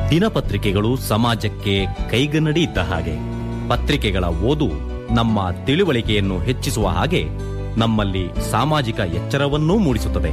ದಿನಪತ್ರಿಕೆಗಳು ಸಮಾಜಕ್ಕೆ ಕೈಗನ್ನಡಿ ಇದ್ದ ಹಾಗೆ ಪತ್ರಿಕೆಗಳ ಓದು ನಮ್ಮ ತಿಳುವಳಿಕೆಯನ್ನು ಹೆಚ್ಚಿಸುವ ಹಾಗೆ ನಮ್ಮಲ್ಲಿ ಸಾಮಾಜಿಕ ಎಚ್ಚರವನ್ನೂ ಮೂಡಿಸುತ್ತದೆ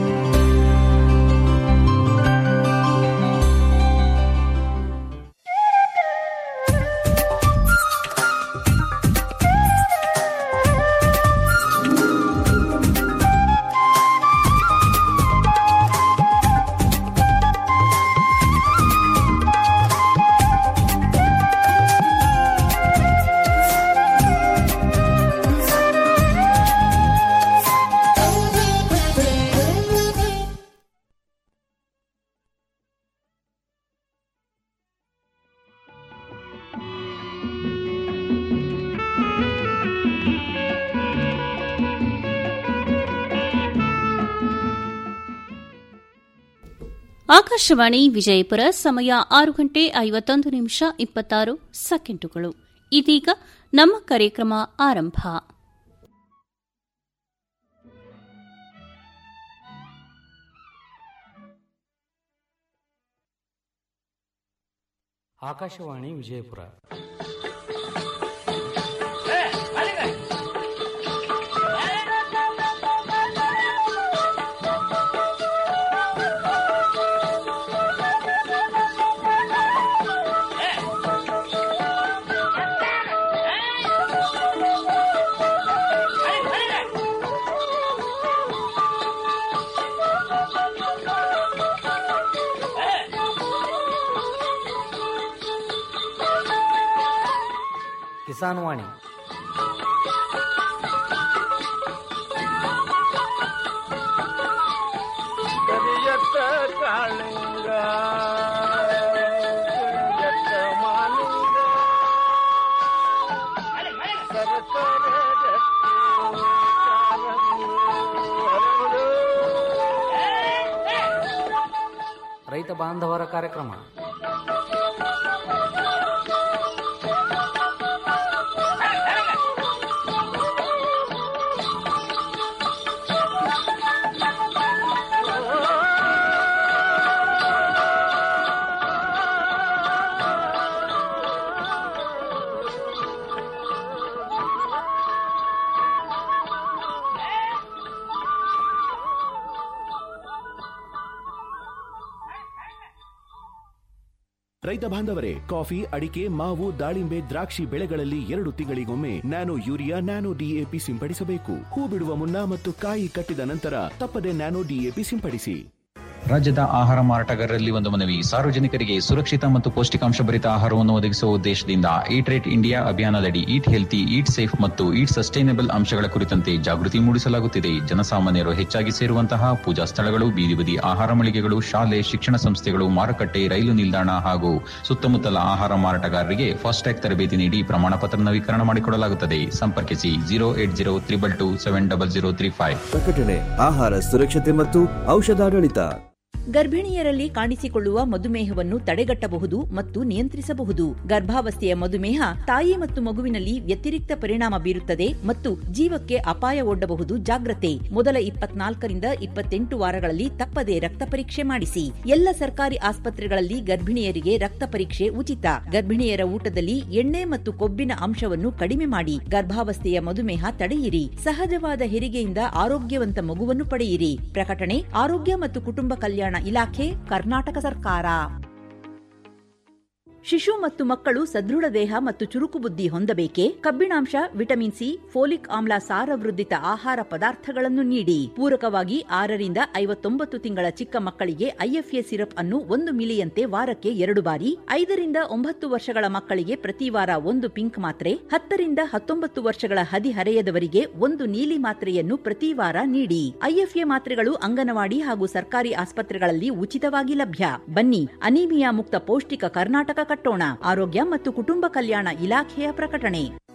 ಆಕಾಶವಾಣಿ ವಿಜಯಪುರ ಸಮಯ ಆರು ಗಂಟೆ ಐವತ್ತೊಂದು ನಿಮಿಷ ಇಪ್ಪತ್ತಾರು ಸೆಕೆಂಡುಗಳು ಇದೀಗ ನಮ್ಮ ಕಾರ್ಯಕ್ರಮ ಆರಂಭ ಆಕಾಶವಾಣಿ ವಿಜಯಪುರ ಕಿಸಾನ್ ವಾಣಿ ಕರಿಯತ್ತ ಕಾಳಿಂಗ ಕರಿಯತ್ತ ಮಾಲಿಂಗ ಸರಸರ ರಕ್ತಿ ಕಾರಂಗಿ ಹರಡು. ರೈತ ಬಾಂಧವರ ಕಾರ್ಯಕ್ರಮ ರೈತ ಬಾಂಧವರೇ ಕಾಫಿ ಅಡಿಕೆ ಮಾವು ದಾಳಿಂಬೆ ದ್ರಾಕ್ಷಿ ಬೆಳೆಗಳಲ್ಲಿ ಎರಡು ತಿಂಗಳಿಗೊಮ್ಮೆ ನ್ಯಾನೋ ಯೂರಿಯಾ ನ್ಯಾನೋ ಡಿಎಪಿ ಸಿಂಪಡಿಸಬೇಕು ಹೂ ಬಿಡುವ ಮುನ್ನ ಮತ್ತು ಕಾಯಿ ಕಟ್ಟಿದ ನಂತರ ತಪ್ಪದೆ ನ್ಯಾನೋ ಡಿಎಪಿ ಸಿಂಪಡಿಸಿ ರಾಜ್ಯದ ಆಹಾರ ಮಾರಾಟಗಾರರಲ್ಲಿ ಒಂದು ಮನವಿ ಸಾರ್ವಜನಿಕರಿಗೆ ಸುರಕ್ಷಿತ ಮತ್ತು ಪೌಷ್ಟಿಕಾಂಶ ಭರಿತ ಆಹಾರವನ್ನು ಒದಗಿಸುವ ಉದ್ದೇಶದಿಂದ ಈಟ್ ರೇಟ್ ಇಂಡಿಯಾ ಅಭಿಯಾನದಡಿ ಈಟ್ ಹೆಲ್ತಿ ಈಟ್ ಸೇಫ್ ಮತ್ತು ಈಟ್ ಸಸ್ಟೈನಬಲ್ ಅಂಶಗಳ ಕುರಿತಂತೆ ಜಾಗೃತಿ ಮೂಡಿಸಲಾಗುತ್ತಿದೆ ಜನಸಾಮಾನ್ಯರು ಹೆಚ್ಚಾಗಿ ಸೇರುವಂತಹ ಪೂಜಾ ಸ್ಥಳಗಳು ಬೀದಿ ಬದಿ ಆಹಾರ ಮಳಿಗೆಗಳು ಶಾಲೆ ಶಿಕ್ಷಣ ಸಂಸ್ಥೆಗಳು ಮಾರುಕಟ್ಟೆ ರೈಲು ನಿಲ್ದಾಣ ಹಾಗೂ ಸುತ್ತಮುತ್ತಲ ಆಹಾರ ಮಾರಾಟಗಾರರಿಗೆ ಫಾಸ್ಟ್ಯಾಗ್ ತರಬೇತಿ ನೀಡಿ ಪ್ರಮಾಣ ಪತ್ರ ನವೀಕರಣ ಮಾಡಿಕೊಡಲಾಗುತ್ತದೆ ಸಂಪರ್ಕಿಸಿ zero eight zero triple two seven double zero three five ಪ್ರಕಟಣೆ ಆಹಾರ ಸುರಕ್ಷತೆ ಮತ್ತು ಔಷಧಾಡಳಿತ ಗರ್ಭಿಣಿಯರಲ್ಲಿ ಕಾಣಿಸಿಕೊಳ್ಳುವ ಮಧುಮೇಹವನ್ನು ತಡೆಗಟ್ಟಬಹುದು ಮತ್ತು ನಿಯಂತ್ರಿಸಬಹುದು ಗರ್ಭಾವಸ್ಥೆಯ ಮಧುಮೇಹ ತಾಯಿ ಮತ್ತು ಮಗುವಿನಲ್ಲಿ ವ್ಯತಿರಿಕ್ತ ಪರಿಣಾಮ ಬೀರುತ್ತದೆ ಮತ್ತು ಜೀವಕ್ಕೆ ಅಪಾಯ ಒಡ್ಡಬಹುದು ಜಾಗ್ರತೆ ಮೊದಲ ಇಪ್ಪತ್ನಾಲ್ಕರಿಂದ ಇಪ್ಪತ್ತೆಂಟು ವಾರಗಳಲ್ಲಿ ತಪ್ಪದೆ ರಕ್ತ ಪರೀಕ್ಷೆ ಮಾಡಿಸಿ ಎಲ್ಲ ಸರ್ಕಾರಿ ಆಸ್ಪತ್ರೆಗಳಲ್ಲಿ ಗರ್ಭಿಣಿಯರಿಗೆ ರಕ್ತ ಪರೀಕ್ಷೆ ಉಚಿತ ಗರ್ಭಿಣಿಯರ ಊಟದಲ್ಲಿ ಎಣ್ಣೆ ಮತ್ತು ಕೊಬ್ಬಿನ ಅಂಶವನ್ನು ಕಡಿಮೆ ಮಾಡಿ ಗರ್ಭಾವಸ್ಥೆಯ ಮಧುಮೇಹ ತಡೆಯಿರಿ ಸಹಜವಾದ ಹೆರಿಗೆಯಿಂದ ಆರೋಗ್ಯವಂತ ಮಗುವನ್ನು ಪಡೆಯಿರಿ ಪ್ರಕಟಣೆ ಆರೋಗ್ಯ ಮತ್ತು ಕುಟುಂಬ ಕಲ್ಯಾಣ ಇಲಾಖೆ ಕರ್ನಾಟಕ ಸರ್ಕಾರ ಶಿಶು ಮತ್ತು ಮಕ್ಕಳು ಸದೃಢ ದೇಹ ಮತ್ತು ಚುರುಕು ಬುದ್ಧಿ ಹೊಂದಬೇಕೆ ಕಬ್ಬಿಣಾಂಶ ವಿಟಮಿನ್ ಸಿ ಫೋಲಿಕ್ ಆಮ್ಲ ಸಾರವೃದ್ಧಿತ ಆಹಾರ ಪದಾರ್ಥಗಳನ್ನು ನೀಡಿ ಪೂರಕವಾಗಿ ಆರರಿಂದ ಐವತ್ತೊಂಬತ್ತು ತಿಂಗಳ ಚಿಕ್ಕ ಮಕ್ಕಳಿಗೆ ಐಎಫ್ಎ ಸಿರಪ್ ಅನ್ನು ಒಂದು ಮಿಲಿಯಂತೆ ವಾರಕ್ಕೆ ಎರಡು ಬಾರಿ ಐದರಿಂದ ಒಂಬತ್ತು ವರ್ಷಗಳ ಮಕ್ಕಳಿಗೆ ಪ್ರತಿ ವಾರ ಒಂದು ಪಿಂಕ್ ಮಾತ್ರೆ ಹತ್ತರಿಂದ ಹತ್ತೊಂಬತ್ತು ವರ್ಷಗಳ ಹದಿಹರೆಯದವರಿಗೆ ಒಂದು ನೀಲಿ ಮಾತ್ರೆಯನ್ನು ಪ್ರತಿ ವಾರ ನೀಡಿ ಐಎಫ್ಎ ಮಾತ್ರೆಗಳು ಅಂಗನವಾಡಿ ಹಾಗೂ ಸರ್ಕಾರಿ ಆಸ್ಪತ್ರೆಗಳಲ್ಲಿ ಉಚಿತವಾಗಿ ಲಭ್ಯ ಬನ್ನಿ ಅನೀಮಿಯಾ ಮುಕ್ತ ಪೌಷ್ಟಿಕ ಕರ್ನಾಟಕ ಕಟ್ಟೋಣ ಆರೋಗ್ಯ ಮತ್ತು ಕುಟುಂಬ ಕಲ್ಯಾಣ ಇಲಾಖೆಯ ಪ್ರಕಟಣೆ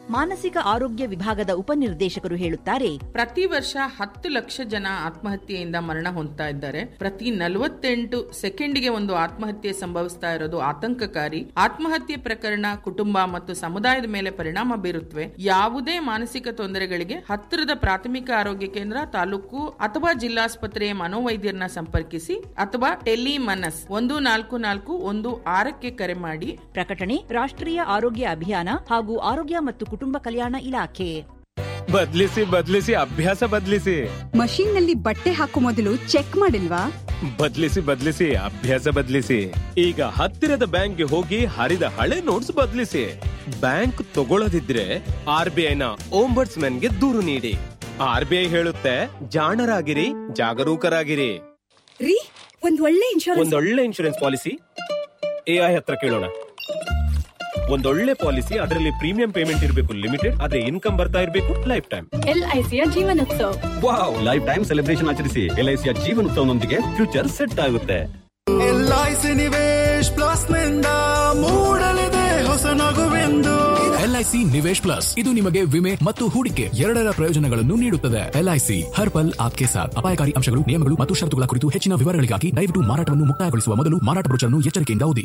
ಮಾನಸಿಕ ಆರೋಗ್ಯ ವಿಭಾಗದ ಉಪನಿರ್ದೇಶಕರು ಹೇಳುತ್ತಾರೆ ಪ್ರತಿ ವರ್ಷ ಹತ್ತು ಲಕ್ಷ ಜನ ಆತ್ಮಹತ್ಯೆಯಿಂದ ಮರಣ ಹೊಂದ್ತಾ ಇದ್ದಾರೆ ಪ್ರತಿ ನಲವತ್ತೆಂಟು ಸೆಕೆಂಡ್ಗೆ ಒಂದು ಆತ್ಮಹತ್ಯೆ ಸಂಭವಿಸ್ತಾ ಇರೋದು ಆತಂಕಕಾರಿ ಆತ್ಮಹತ್ಯೆ ಪ್ರಕರಣ ಕುಟುಂಬ ಮತ್ತು ಸಮುದಾಯದ ಮೇಲೆ ಪರಿಣಾಮ ಬೀರುತ್ತವೆ ಯಾವುದೇ ಮಾನಸಿಕ ತೊಂದರೆಗಳಿಗೆ ಹತ್ತಿರದ ಪ್ರಾಥಮಿಕ ಆರೋಗ್ಯ ಕೇಂದ್ರ ತಾಲೂಕು ಅಥವಾ ಜಿಲ್ಲಾಸ್ಪತ್ರೆಯ ಮನೋವೈದ್ಯರನ್ನ ಸಂಪರ್ಕಿಸಿ ಅಥವಾ ಟೆಲಿ ಮನಸ್ ಒಂದು ನಾಲ್ಕು ನಾಲ್ಕು ಒಂದು ಆರಕ್ಕೆ ಕರೆ ಮಾಡಿ ಪ್ರಕಟಣೆ ರಾಷ್ಟ್ರೀಯ ಆರೋಗ್ಯ ಅಭಿಯಾನ ಹಾಗೂ ಆರೋಗ್ಯ ಮತ್ತು ಕುಟುಂಬ ಕಲ್ಯಾಣ ಇಲಾಖೆ ಬದ್ಲಿಸಿ ಬದ್ಲಿಸಿ ಅಭ್ಯಾಸ ಬದ್ಲಿಸಿ ಮಷೀನ್ ನಲ್ಲಿ ಬಟ್ಟೆ ಹಾಕೋ ಮೊದಲು ಚೆಕ್ ಮಾಡಿಲ್ವಾ ಬದ್ಲಿಸಿ ಬದ್ಲಿಸಿ ಅಭ್ಯಾಸ ಬದ್ಲಿಸಿ ಈಗ ಹತ್ತಿರದ ಬ್ಯಾಂಕ್ಗೆ ಹೋಗಿ ಹರಿದ ಹಳೆ ನೋಟ್ಸ್ ಬದ್ಲಿಸಿ ಬ್ಯಾಂಕ್ ತಗೊಳ್ಳದಿದ್ರೆ ಆರ್ ಬಿ ಐನ ಗೆ ದೂರು ನೀಡಿ ಆರ್ ಬಿ ಐ ಹೇಳುತ್ತೆ ಜಾಣರಾಗಿರಿ ಜಾಗರೂಕರಾಗಿರಿ ರೀ ಒಂದ್ ಒಳ್ಳೆ ಇನ್ಶೂರೆನ್ಸ್ ಒಂದೊಳ್ಳೆ ಇನ್ಶೂರೆನ್ಸ್ ಪಾಲಿಸಿ ಎಐ ಹತ್ರ ಕೇಳೋಣ ಒಂದೊಳ್ಳೆ ಪಾಲಿಸಿ ಅದರಲ್ಲಿ ಪ್ರೀಮಿಯಂ ಪೇಮೆಂಟ್ ಇರಬೇಕು ಲಿಮಿಟೆಡ್ ಆದ್ರೆ ಇನ್ಕಮ್ ಬರ್ತಾ ಇರಬೇಕು ಲೈಫ್ ಟೈಮ್ ಎಲ್ ಐ ಸಿಯ Jeevanotsav wow life time celebration ಆಚರಿಸಿ ಎಲ್ಐಸಿಯ ಜೀವನೋತ್ಸವನೊಂದಿಗೆ ಫ್ಯೂಚರ್ ಸೆಟ್ ಆಗುತ್ತೆ ಎಲ್ಐಸಿ ನಿವೇಶ್ ಪ್ಲಸ್ ನಿಂದ ಮೂಡಲಿದೆ ಹೊಸ ನಗುವೆಂದು ಎಲ್ಐಸಿ ನಿವೇಶ್ ಪ್ಲಸ್ ಇದು ನಿಮಗೆ ವಿಮೆ ಮತ್ತು ಹೂಡಿಕೆ ಎರಡರ ಪ್ರಯೋಜನಗಳನ್ನು ನೀಡುತ್ತದೆ ಎಲ್ಐಸಿ ಹರ್ ಪಲ್ ಆಪ್ಕೆ ಸಾಥ್ ಅಪಾಯಕಾರಿ ಅಂಶಗಳು ನಿಯಮಗಳು ಮತ್ತು ಷರತ್ತುಗಳ ಕುರಿತು ಹೆಚ್ಚಿನ ವಿವರಗಳಿಗಾಗಿ ದಯವಿಟ್ಟು ಮಾರಾಟವನ್ನು ಮುಕ್ತಾಯಗೊಳಿಸುವ ಮೊದಲು ಮಾರಾಟ ಬ್ರೋಚರ್ನ್ನು ಎಚ್ಚರಿಕೆಯಿಂದ ಓದಿ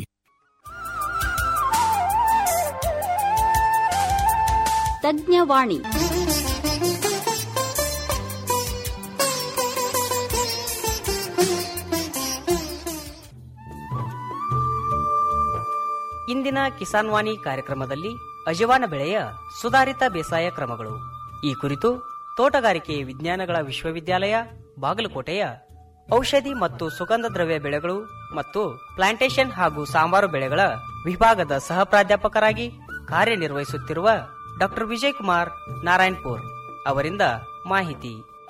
ತಜ್ಞವಾಣಿ ಇಂದಿನ ಕಿಸಾನ್ ವಾಣಿ ಕಾರ್ಯಕ್ರಮದಲ್ಲಿ ಅಜವಾನ ಬೆಳೆಯ ಸುಧಾರಿತ ಬೇಸಾಯ ಕ್ರಮಗಳು ಈ ಕುರಿತು ತೋಟಗಾರಿಕೆ ವಿಜ್ಞಾನಗಳ ವಿಶ್ವವಿದ್ಯಾಲಯ ಬಾಗಲಕೋಟೆಯ ಔಷಧಿ ಮತ್ತು ಸುಗಂಧ ದ್ರವ್ಯ ಬೆಳೆಗಳು ಮತ್ತು ಪ್ಲಾಂಟೇಶನ್ ಹಾಗೂ ಸಾಂಬಾರು ಬೆಳೆಗಳ ವಿಭಾಗದ ಸಹ ಪ್ರಾಧ್ಯಾಪಕರಾಗಿ ಕಾರ್ಯನಿರ್ವಹಿಸುತ್ತಿರುವ ಡಾಕ್ಟರ್ ವಿಜಯ್ ಕುಮಾರ್ ನಾರಾಯಣ್ಪುರ್ ಅವರಿಂದ ಮಾಹಿತಿ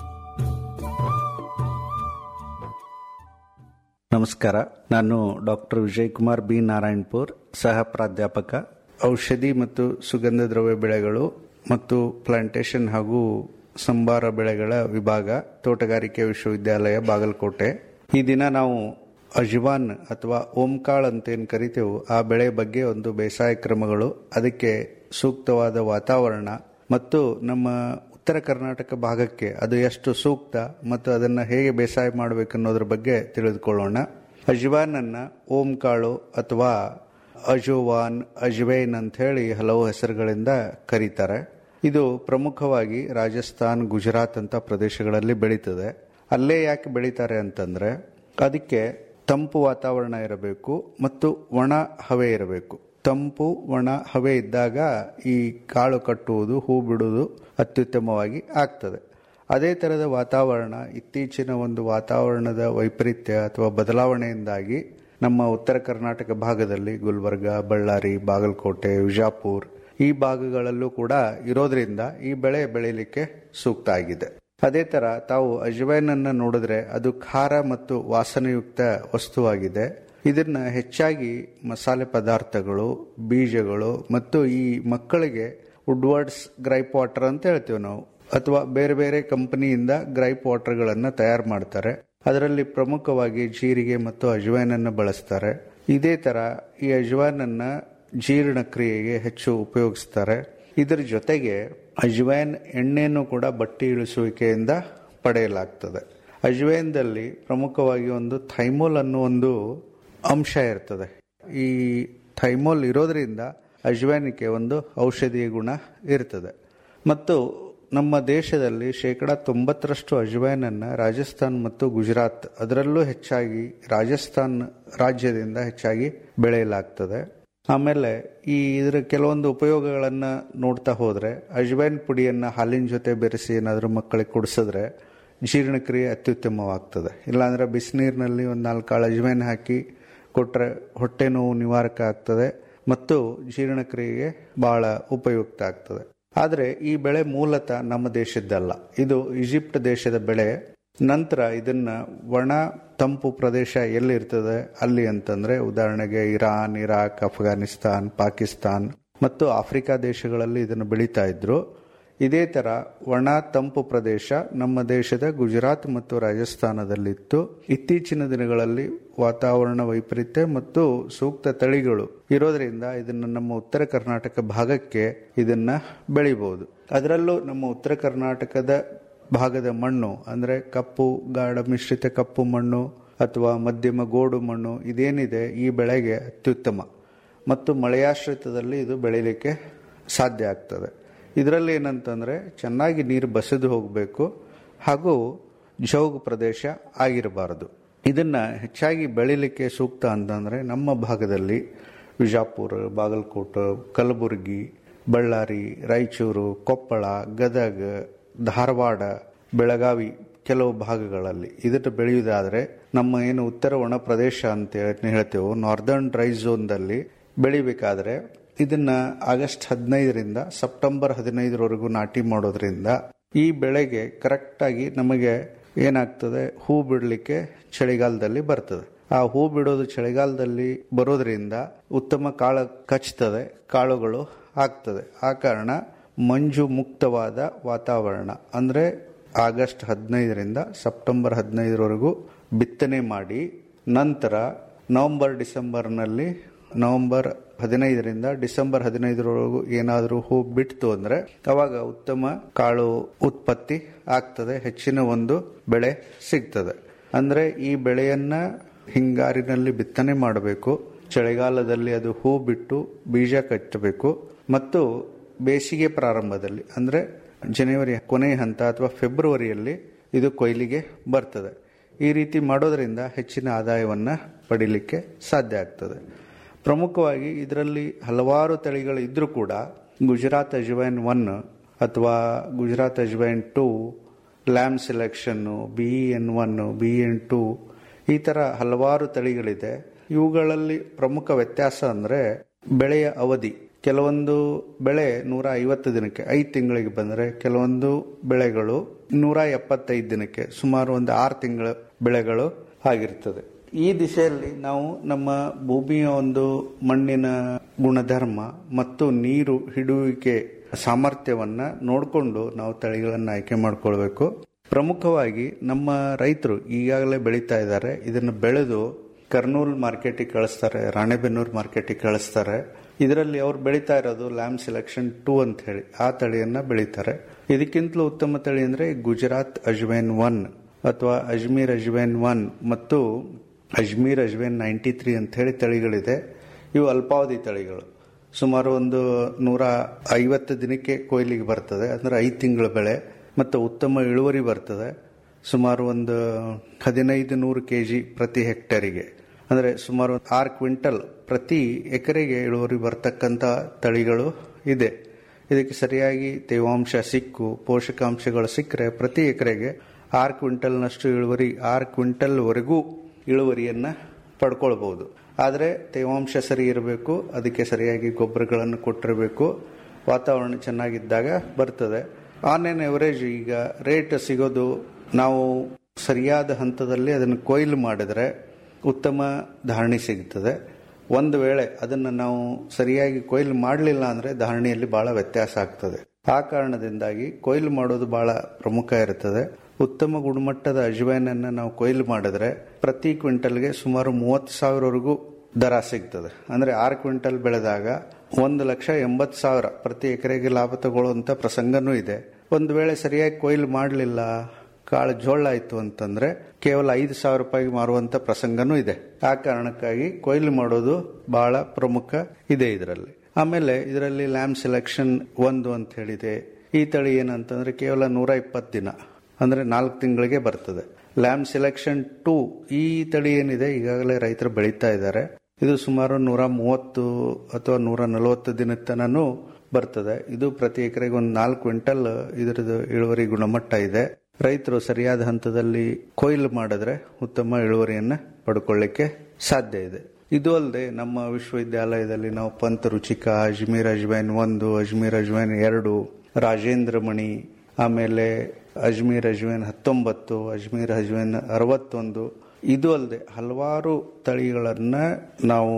ನಮಸ್ಕಾರ ನಾನು ಡಾಕ್ಟರ್ ವಿಜಯ್ ಕುಮಾರ್ ಬಿ ನಾರಾಯಣ್ಪುರ್ ಸಹ ಪ್ರಾಧ್ಯಾಪಕ ಔಷಧಿ ಮತ್ತು ಸುಗಂಧ ದ್ರವ್ಯ ಬೆಳೆಗಳು ಮತ್ತು ಪ್ಲಾಂಟೇಶನ್ ಹಾಗೂ ಸಂಬಾರ ಬೆಳೆಗಳ ವಿಭಾಗ ತೋಟಗಾರಿಕೆ ವಿಶ್ವವಿದ್ಯಾಲಯ ಬಾಗಲಕೋಟೆ ಈ ದಿನ ನಾವು ಅಜ್ವಾನ್ ಅಥವಾ ಓಂಕಾಳ್ ಅಂತ ಏನು ಕರಿತೇವೆ ಆ ಬೆಳೆ ಬಗ್ಗೆ ಒಂದು ಬೇಸಾಯ ಕ್ರಮಗಳು ಅದಕ್ಕೆ ಸೂಕ್ತವಾದ ವಾತಾವರಣ ಮತ್ತು ನಮ್ಮ ಉತ್ತರ ಕರ್ನಾಟಕ ಭಾಗಕ್ಕೆ ಅದು ಎಷ್ಟು ಸೂಕ್ತ ಮತ್ತು ಅದನ್ನು ಹೇಗೆ ಬೇಸಾಯ ಮಾಡಬೇಕು ಅನ್ನೋದ್ರ ಬಗ್ಗೆ ತಿಳಿದುಕೊಳ್ಳೋಣ ಅಜ್ವಾನ್ ಅನ್ನ ಓಂಕಾಳು ಅಥವಾ ಅಜೋವಾನ್ ಅಜ್ವೈನ್ ಅಂತ ಹೇಳಿ ಹಲವು ಹೆಸರುಗಳಿಂದ ಕರೀತಾರೆ ಇದು ಪ್ರಮುಖವಾಗಿ ರಾಜಸ್ಥಾನ್ ಗುಜರಾತ್ ಅಂತ ಪ್ರದೇಶಗಳಲ್ಲಿ ಬೆಳೀತದೆ ಅಲ್ಲೇ ಯಾಕೆ ಬೆಳೀತಾರೆ ಅಂತಂದ್ರೆ ಅದಕ್ಕೆ ತಂಪು ವಾತಾವರಣ ಇರಬೇಕು ಮತ್ತು ಒಣ ಹವೆ ಇರಬೇಕು ತಂಪು ಒಣ ಹವೆ ಇದ್ದಾಗ ಈ ಕಾಳು ಕಟ್ಟುವುದು ಹೂ ಬಿಡುವುದು ಅತ್ಯುತ್ತಮವಾಗಿ ಆಗ್ತದೆ ಅದೇ ಥರದ ವಾತಾವರಣ ಇತ್ತೀಚಿನ ಒಂದು ವಾತಾವರಣದ ವೈಪರೀತ್ಯ ಅಥವಾ ಬದಲಾವಣೆಯಿಂದಾಗಿ ನಮ್ಮ ಉತ್ತರ ಕರ್ನಾಟಕ ಭಾಗದಲ್ಲಿ ಗುಲ್ಬರ್ಗ ಬಳ್ಳಾರಿ ಬಾಗಲಕೋಟೆ ವಿಜಾಪುರ್ ಈ ಭಾಗಗಳಲ್ಲೂ ಕೂಡ ಇರೋದ್ರಿಂದ ಈ ಬೆಳೆ ಬೆಳೀಲಿಕ್ಕೆ ಸೂಕ್ತ ಆಗಿದೆ ಅದೇ ತರ ತಾವು ಅಜ್ವೈನ್ ಅನ್ನ ನೋಡಿದ್ರೆ ಅದು ಖಾರ ಮತ್ತು ವಾಸನೆಯುಕ್ತ ವಸ್ತುವಾಗಿದೆ ಇದನ್ನ ಹೆಚ್ಚಾಗಿ ಮಸಾಲೆ ಪದಾರ್ಥಗಳು ಬೀಜಗಳು ಮತ್ತು ಈ ಮಕ್ಕಳಿಗೆ ವುಡ್ವರ್ಡ್ಸ್ ಗ್ರೈಪ್ ವಾಟರ್ ಅಂತ ಹೇಳ್ತೀವಿ ನಾವು ಅಥವಾ ಬೇರೆ ಬೇರೆ ಕಂಪನಿಯಿಂದ ಗ್ರೈಪ್ ವಾಟರ್ಗಳನ್ನು ತಯಾರು ಮಾಡ್ತಾರೆ ಅದರಲ್ಲಿ ಪ್ರಮುಖವಾಗಿ ಜೀರಿಗೆ ಮತ್ತು ಅಜ್ವೈನ್ ಅನ್ನು ಬಳಸ್ತಾರೆ ಇದೇ ತರ ಈ ಅಜ್ವೈನ್ ಅನ್ನ ಜೀರ್ಣಕ್ರಿಯೆಗೆ ಹೆಚ್ಚು ಉಪಯೋಗಿಸ್ತಾರೆ ಇದರ ಜೊತೆಗೆ ಅಜ್ವೈನ್ ಎಣ್ಣೆಯನ್ನು ಕೂಡ ಬಟ್ಟಿ ಇಳಿಸುವಿಕೆಯಿಂದ ಪಡೆಯಲಾಗ್ತದೆ ಅಜ್ವೈನ್ದಲ್ಲಿ ಪ್ರಮುಖವಾಗಿ ಒಂದು ಥೈಮೋಲ್ ಅನ್ನೋ ಒಂದು ಅಂಶ ಇರ್ತದೆ ಈ ಥೈಮೋಲ್ ಇರೋದ್ರಿಂದ ಅಜ್ವೈನಿಗೆ ಒಂದು ಔಷಧೀಯ ಗುಣ ಇರ್ತದೆ ಮತ್ತು ನಮ್ಮ ದೇಶದಲ್ಲಿ ಶೇಕಡ ತೊಂಬತ್ತರಷ್ಟು ಅಜ್ವೈನನ್ನು ರಾಜಸ್ಥಾನ್ ಮತ್ತು ಗುಜರಾತ್ ಅದರಲ್ಲೂ ಹೆಚ್ಚಾಗಿ ರಾಜಸ್ಥಾನ್ ರಾಜ್ಯದಿಂದ ಹೆಚ್ಚಾಗಿ ಬೆಳೆಯಲಾಗ್ತದೆ ಆಮೇಲೆ ಈ ಇದರ ಕೆಲವೊಂದು ಉಪಯೋಗಗಳನ್ನು ನೋಡ್ತಾ ಹೋದರೆ ಅಜ್ವೈನ್ ಪುಡಿಯನ್ನು ಹಾಲಿನ ಜೊತೆ ಬೆರೆಸಿ ಏನಾದರೂ ಮಕ್ಕಳಿಗೆ ಕುಡಿಸಿದ್ರೆ ಜೀರ್ಣಕ್ರಿಯೆ ಅತ್ಯುತ್ತಮವಾಗ್ತದೆ ಇಲ್ಲಾಂದ್ರೆ ಬಿಸಿನೀರಿನಲ್ಲಿ ಒಂದು ನಾಲ್ಕು ಕಾಳು ಅಜ್ವೈನ್ ಹಾಕಿ ಕೊಟ್ಟರೆ ಹೊಟ್ಟೆ ನೋವು ನಿವಾರಕ ಆಗ್ತದೆ ಮತ್ತು ಜೀರ್ಣಕ್ರಿಯೆಗೆ ಬಹಳ ಉಪಯುಕ್ತ ಆಗ್ತದೆ ಆದರೆ ಈ ಬೆಳೆ ಮೂಲತಃ ನಮ್ಮ ದೇಶದ್ದಲ್ಲ ಇದು ಈಜಿಪ್ಟ್ ದೇಶದ ಬೆಳೆ ನಂತರ ಇದನ್ನ ಒಣ ತಂಪು ಪ್ರದೇಶ ಎಲ್ಲಿರ್ತದೆ ಅಲ್ಲಿ ಅಂತಂದ್ರೆ ಉದಾಹರಣೆಗೆ ಇರಾನ್ ಇರಾಕ್ ಅಫ್ಘಾನಿಸ್ತಾನ್ ಪಾಕಿಸ್ತಾನ್ ಮತ್ತು ಆಫ್ರಿಕಾ ದೇಶಗಳಲ್ಲಿ ಇದನ್ನು ಬೆಳೀತಾ ಇದ್ರು ಇದೇ ತರ ಒಣ ತಂಪು ಪ್ರದೇಶ ನಮ್ಮ ದೇಶದ ಗುಜರಾತ್ ಮತ್ತು ರಾಜಸ್ಥಾನದಲ್ಲಿತ್ತು ಇತ್ತೀಚಿನ ದಿನಗಳಲ್ಲಿ ವಾತಾವರಣ ವೈಪರೀತ್ಯ ಮತ್ತು ಸೂಕ್ತ ತಳಿಗಳು ಇರೋದ್ರಿಂದ ಇದನ್ನು ನಮ್ಮ ಉತ್ತರ ಕರ್ನಾಟಕ ಭಾಗಕ್ಕೆ ಇದನ್ನ ಬೆಳಿಬಹುದು ಅದರಲ್ಲೂ ನಮ್ಮ ಉತ್ತರ ಕರ್ನಾಟಕದ ಭಾಗದ ಮಣ್ಣು ಅಂದ್ರೆ ಕಪ್ಪು ಗಾಢ ಮಿಶ್ರಿತ ಕಪ್ಪು ಮಣ್ಣು ಅಥವಾ ಮಧ್ಯಮ ಗೋಡು ಮಣ್ಣು ಇದೇನಿದೆ ಈ ಬೆಳೆಗೆ ಅತ್ಯುತ್ತಮ ಮತ್ತು ಮಳೆಯಾಶ್ರಿತದಲ್ಲಿ ಇದು ಬೆಳಿಲಿಕ್ಕೆ ಸಾಧ್ಯ ಆಗ್ತದೆ ಇದರಲ್ಲಿ ಏನಂತಂದ್ರೆ ಚೆನ್ನಾಗಿ ನೀರು ಬಸಿದು ಹೋಗಬೇಕು ಹಾಗೂ ಜೌಗು ಪ್ರದೇಶ ಆಗಿರಬಾರದು ಇದನ್ನ ಹೆಚ್ಚಾಗಿ ಬೆಳಿಲಿಕ್ಕೆ ಸೂಕ್ತ ಅಂತಂದ್ರೆ ನಮ್ಮ ಭಾಗದಲ್ಲಿ ವಿಜಾಪುರ ಬಾಗಲಕೋಟೆ ಕಲಬುರಗಿ ಬಳ್ಳಾರಿ ರಾಯಚೂರು ಕೊಪ್ಪಳ ಗದಗ ಧಾರವಾಡ ಬೆಳಗಾವಿ ಕೆಲವು ಭಾಗಗಳಲ್ಲಿ ಇದನ್ನು ಬೆಳೆಯುವುದಾದ್ರೆ ನಮ್ಮ ಏನು ಉತ್ತರ ಒಣ ಪ್ರದೇಶ ಅಂತ ಏನ್ ಹೇಳ್ತೇವೆ ನಾರ್ದರ್ನ್ ಡ್ರೈ ಝೋನ್ದಲ್ಲಿ ಬೆಳಿಬೇಕಾದ್ರೆ ಇದನ್ನ ಆಗಸ್ಟ್ ಹದಿನೈದರಿಂದ ಸೆಪ್ಟೆಂಬರ್ ಹದಿನೈದರವರೆಗೂ ನಾಟಿ ಮಾಡೋದ್ರಿಂದ ಈ ಬೆಳೆಗೆ ಕರೆಕ್ಟ್ ಆಗಿ ನಮಗೆ ಏನಾಗ್ತದೆ ಹೂ ಬಿಡಲಿಕ್ಕೆ ಚಳಿಗಾಲದಲ್ಲಿ ಬರ್ತದೆ ಆ ಹೂ ಬಿಡೋದು ಚಳಿಗಾಲದಲ್ಲಿ ಬರೋದ್ರಿಂದ ಉತ್ತಮ ಕಾಳ ಕಚ್ತದೆ ಕಾಳುಗಳು ಆಗ್ತದೆ ಆ ಕಾರಣ ಮಂಜು ಮುಕ್ತವಾದ ವಾತಾವರಣ ಅಂದ್ರೆ ಆಗಸ್ಟ್ ಹದಿನೈದರಿಂದ ಸೆಪ್ಟೆಂಬರ್ ಹದಿನೈದರವರೆಗೂ ಬಿತ್ತನೆ ಮಾಡಿ ನಂತರ ನವೆಂಬರ್ ಡಿಸೆಂಬರ್ನಲ್ಲಿ ನವೆಂಬರ್ ಹದಿನೈದರಿಂದ ಡಿಸೆಂಬರ್ ಹದಿನೈದರವರೆಗೂ ಏನಾದರೂ ಹೂ ಬಿಡ್ತು ಅಂದ್ರೆ ಅವಾಗ ಉತ್ತಮ ಕಾಳು ಉತ್ಪತ್ತಿ ಆಗ್ತದೆ ಹೆಚ್ಚಿನ ಒಂದು ಬೆಳೆ ಸಿಗ್ತದೆ ಅಂದ್ರೆ ಈ ಬೆಳೆಯನ್ನ ಹಿಂಗಾರಿನಲ್ಲಿ ಬಿತ್ತನೆ ಮಾಡಬೇಕು ಚಳಿಗಾಲದಲ್ಲಿ ಅದು ಹೂ ಬಿಟ್ಟು ಬೀಜ ಕಟ್ಟಬೇಕು ಮತ್ತು ಬೇಸಿಗೆ ಪ್ರಾರಂಭದಲ್ಲಿ ಅಂದ್ರೆ ಜನವರಿ ಕೊನೆಯ ಹಂತ ಅಥವಾ ಫೆಬ್ರವರಿಯಲ್ಲಿ ಇದು ಕೊಯ್ಲಿಗೆ ಬರ್ತದೆ ಈ ರೀತಿ ಮಾಡೋದ್ರಿಂದ ಹೆಚ್ಚಿನ ಆದಾಯವನ್ನ ಪಡಿಲಿಕ್ಕೆ ಸಾಧ್ಯ ಆಗ್ತದೆ ಪ್ರಮುಖವಾಗಿ ಇದರಲ್ಲಿ ಹಲವಾರು ತಳಿಗಳು ಇದ್ರೂ ಕೂಡ ಗುಜರಾತ್ ಅಜ್ವೈನ್ ಒನ್ ಅಥವಾ Gujarat Ajwain two LAM selection B N one B N two ಈ ತರ ಹಲವಾರು ತಳಿಗಳಿದೆ ಇವುಗಳಲ್ಲಿ ಪ್ರಮುಖ ವ್ಯತ್ಯಾಸ ಅಂದ್ರೆ ಬೆಳೆಯ ಅವಧಿ ಕೆಲವೊಂದು ಬೆಳೆ ನೂರ ಐವತ್ತು ದಿನಕ್ಕೆ ಐದು ತಿಂಗಳಿಗೆ ಬಂದರೆ ಕೆಲವೊಂದು ಬೆಳೆಗಳು ನೂರ ಎಪ್ಪತ್ತೈದು ದಿನಕ್ಕೆ ಸುಮಾರು ಒಂದು ಆರು ತಿಂಗಳ ಬೆಳೆಗಳು ಆಗಿರ್ತದೆ ಈ ದಿಶೆಯಲ್ಲಿ ನಾವು ನಮ್ಮ ಭೂಮಿಯ ಒಂದು ಮಣ್ಣಿನ ಗುಣಧರ್ಮ ಮತ್ತು ನೀರು ಹಿಡುವಿಕೆ ಸಾಮರ್ಥ್ಯವನ್ನ ನೋಡಿಕೊಂಡು ನಾವು ತಳಿಗಳನ್ನು ಆಯ್ಕೆ ಮಾಡ್ಕೊಳ್ಬೇಕು ಪ್ರಮುಖವಾಗಿ ನಮ್ಮ ರೈತರು ಈಗಾಗಲೇ ಬೆಳೀತಾ ಇದ್ದಾರೆ ಇದನ್ನು ಬೆಳೆದು ಕರ್ನೂಲ್ ಮಾರ್ಕೆಟಿಗೆ ಕಳಿಸ್ತಾರೆ ರಾಣೆಬೆನ್ನೂರು ಮಾರ್ಕೆಟಿಗೆ ಕಳಿಸ್ತಾರೆ ಇದರಲ್ಲಿ ಅವ್ರು ಬೆಳೀತಾ ಇರೋದು ಲ್ಯಾಮ್ ಸೆಲೆಕ್ಷನ್ ಟೂ ಅಂತ ಹೇಳಿ ಆ ತಳಿಯನ್ನ ಬೆಳೀತಾರೆ ಇದಕ್ಕಿಂತಲೂ ಉತ್ತಮ ತಳಿ ಅಂದ್ರೆ ಗುಜರಾತ್ ಅಜ್ವೈನ್ ಒನ್ ಅಥವಾ ಅಜ್ಮೀರ್ ಅಜ್ವೈನ್ ಒನ್ ಮತ್ತು ಅಜ್ಮೀರ್ ಅಜ್ವೈನ್ ನೈಂಟಿ ತ್ರೀ ಅಂತ ಹೇಳಿ ತಳಿಗಳಿದೆ ಇವು ಅಲ್ಪಾವಧಿ ತಳಿಗಳು ಸುಮಾರು ಒಂದು ನೂರ ಐವತ್ತು ದಿನಕ್ಕೆ ಕೊಯ್ಲಿಗೆ ಬರ್ತದೆ ಅಂದ್ರೆ ಐದು ತಿಂಗಳ ಬೆಳೆ ಮತ್ತು ಉತ್ತಮ ಇಳುವರಿ ಬರ್ತದೆ ಸುಮಾರು ಒಂದು ಹದಿನೈದು ನೂರು ಕೆ ಜಿ ಪ್ರತಿ ಹೆಕ್ಟೇರಿಗೆ ಅಂದರೆ ಸುಮಾರು ಆರು ಕ್ವಿಂಟಲ್ ಪ್ರತಿ ಎಕರೆಗೆ ಇಳುವರಿ ಬರ್ತಕ್ಕಂಥ ತಳಿಗಳು ಇದೆ ಇದಕ್ಕೆ ಸರಿಯಾಗಿ ತೇವಾಂಶ ಸಿಕ್ಕು ಪೋಷಕಾಂಶಗಳು ಸಿಕ್ಕರೆ ಪ್ರತಿ ಎಕರೆಗೆ ಆರು ಕ್ವಿಂಟಲ್ನಷ್ಟು ಇಳುವರಿ ಆರು ಕ್ವಿಂಟಲ್ವರೆಗೂ ಇಳುವರಿಯನ್ನ ಪಡ್ಕೊಳ್ಬಹುದು ಆದರೆ ತೇವಾಂಶ ಸರಿ ಇರಬೇಕು ಅದಕ್ಕೆ ಸರಿಯಾಗಿ ಗೊಬ್ಬರಗಳನ್ನು ಕೊಟ್ಟಿರಬೇಕು ವಾತಾವರಣ ಚೆನ್ನಾಗಿದ್ದಾಗ ಬರ್ತದೆ ಆನ್ ಎನ್ ಎವರೇಜ್ ಈಗ ರೇಟ್ ಸಿಗೋದು ನಾವು ಸರಿಯಾದ ಹಂತದಲ್ಲಿ ಅದನ್ನು ಕೊಯ್ಲು ಮಾಡಿದ್ರೆ ಉತ್ತಮ ಧಾರಣೆ ಸಿಗ್ತದೆ ಒಂದು ವೇಳೆ ಅದನ್ನು ನಾವು ಸರಿಯಾಗಿ ಕೊಯ್ಲು ಮಾಡಲಿಲ್ಲ ಅಂದರೆ ಧಾರಣೆಯಲ್ಲಿ ಬಹಳ ವ್ಯತ್ಯಾಸ ಆಗ್ತದೆ ಆ ಕಾರಣದಿಂದಾಗಿ ಕೊಯ್ಲು ಮಾಡೋದು ಬಹಳ ಪ್ರಮುಖ ಇರುತ್ತದೆ ಉತ್ತಮ ಗುಣಮಟ್ಟದ ಅಜ್ವೈನನ್ನು ನಾವು ಕೊಯ್ಲು ಮಾಡಿದ್ರೆ ಪ್ರತಿ ಕ್ವಿಂಟಲ್ಗೆ ಸುಮಾರು ಮೂವತ್ತು ಸಾವಿರವರೆಗೂ ದರ ಸಿಗ್ತದೆ ಅಂದ್ರೆ ಆರು ಕ್ವಿಂಟಲ್ ಬೆಳೆದಾಗ ಒಂದು ಲಕ್ಷ ಎಂಬತ್ತು ಸಾವಿರ ಪ್ರತಿ ಎಕರೆಗೆ ಲಾಭ ತಗೊಳ್ಳುವಂತ ಪ್ರಸಂಗನೂ ಇದೆ ಒಂದು ವೇಳೆ ಸರಿಯಾಗಿ ಕೊಯ್ಲು ಮಾಡಲಿಲ್ಲ ಕಾಳು ಜೋಳ ಆಯ್ತು ಅಂತಂದ್ರೆ ಕೇವಲ ಐದು ಸಾವಿರ ರೂಪಾಯಿಗೆ ಮಾರುವಂತ ಪ್ರಸಂಗನೂ ಇದೆ ಆ ಕಾರಣಕ್ಕಾಗಿ ಕೊಯ್ಲು ಮಾಡೋದು ಬಹಳ ಪ್ರಮುಖ ಇದೆ ಇದರಲ್ಲಿ ಆಮೇಲೆ ಇದರಲ್ಲಿ ಲ್ಯಾಮ್ ಸೆಲೆಕ್ಷನ್ ಒಂದು ಅಂತ ಹೇಳಿದೆ ಈ ತಳಿ ಏನಂತಂದ್ರೆ ಕೇವಲ ನೂರ ಇಪ್ಪತ್ತು ದಿನ ಅಂದ್ರೆ ನಾಲ್ಕು ತಿಂಗಳಿಗೆ ಬರ್ತದೆ ಲ್ಯಾಮ್ ಸೆಲೆಕ್ಷನ್ ಟೂ ಈ ತಳಿ ಏನಿದೆ ಈಗಾಗಲೇ ರೈತರು ಬೆಳೀತಾ ಇದ್ದಾರೆ ಇದು ಸುಮಾರು ನೂರ ಮೂವತ್ತು ಅಥವಾ ನೂರ ನಲವತ್ತು ದಿನದ ತನೂ ಬರ್ತದೆ ಇದು ಪ್ರತಿ ಎಕರೆಗೆ ಒಂದು ನಾಲ್ಕು ಕ್ವಿಂಟಲ್ ಇದರದ್ದು ಇಳುವರಿ ಗುಣಮಟ್ಟ ಇದೆ ರೈತರು ಸರಿಯಾದ ಹಂತದಲ್ಲಿ ಕೊಯ್ಲು ಮಾಡಿದ್ರೆ ಉತ್ತಮ ಇಳುವರಿಯನ್ನ ಪಡ್ಕೊಳ್ಳಿಕ್ಕೆ ಸಾಧ್ಯ ಇದೆ ಇದು ಅಲ್ಲದೆ ನಮ್ಮ ವಿಶ್ವವಿದ್ಯಾಲಯದಲ್ಲಿ ನಾವು ಪಂತ್ ರುಚಿಕ ಅಜ್ಮೀರ್ ಅಜ್ವೈನ್ ಒಂದು ಅಜ್ಮೀರ್ ಅಜ್ವೈನ್ ಎರಡು ರಾಜೇಂದ್ರ ಮಣಿ ಆಮೇಲೆ ಅಜ್ಮೀರ್ ಅಜ್ವೈನ್ ಹತ್ತೊಂಬತ್ತು ಅಜ್ಮೀರ್ ಅಜ್ವೈನ್ ಅರವತ್ತೊಂದು ಇದು ಅಲ್ಲದೆ ಹಲವಾರು ತಳಿಗಳನ್ನ ನಾವು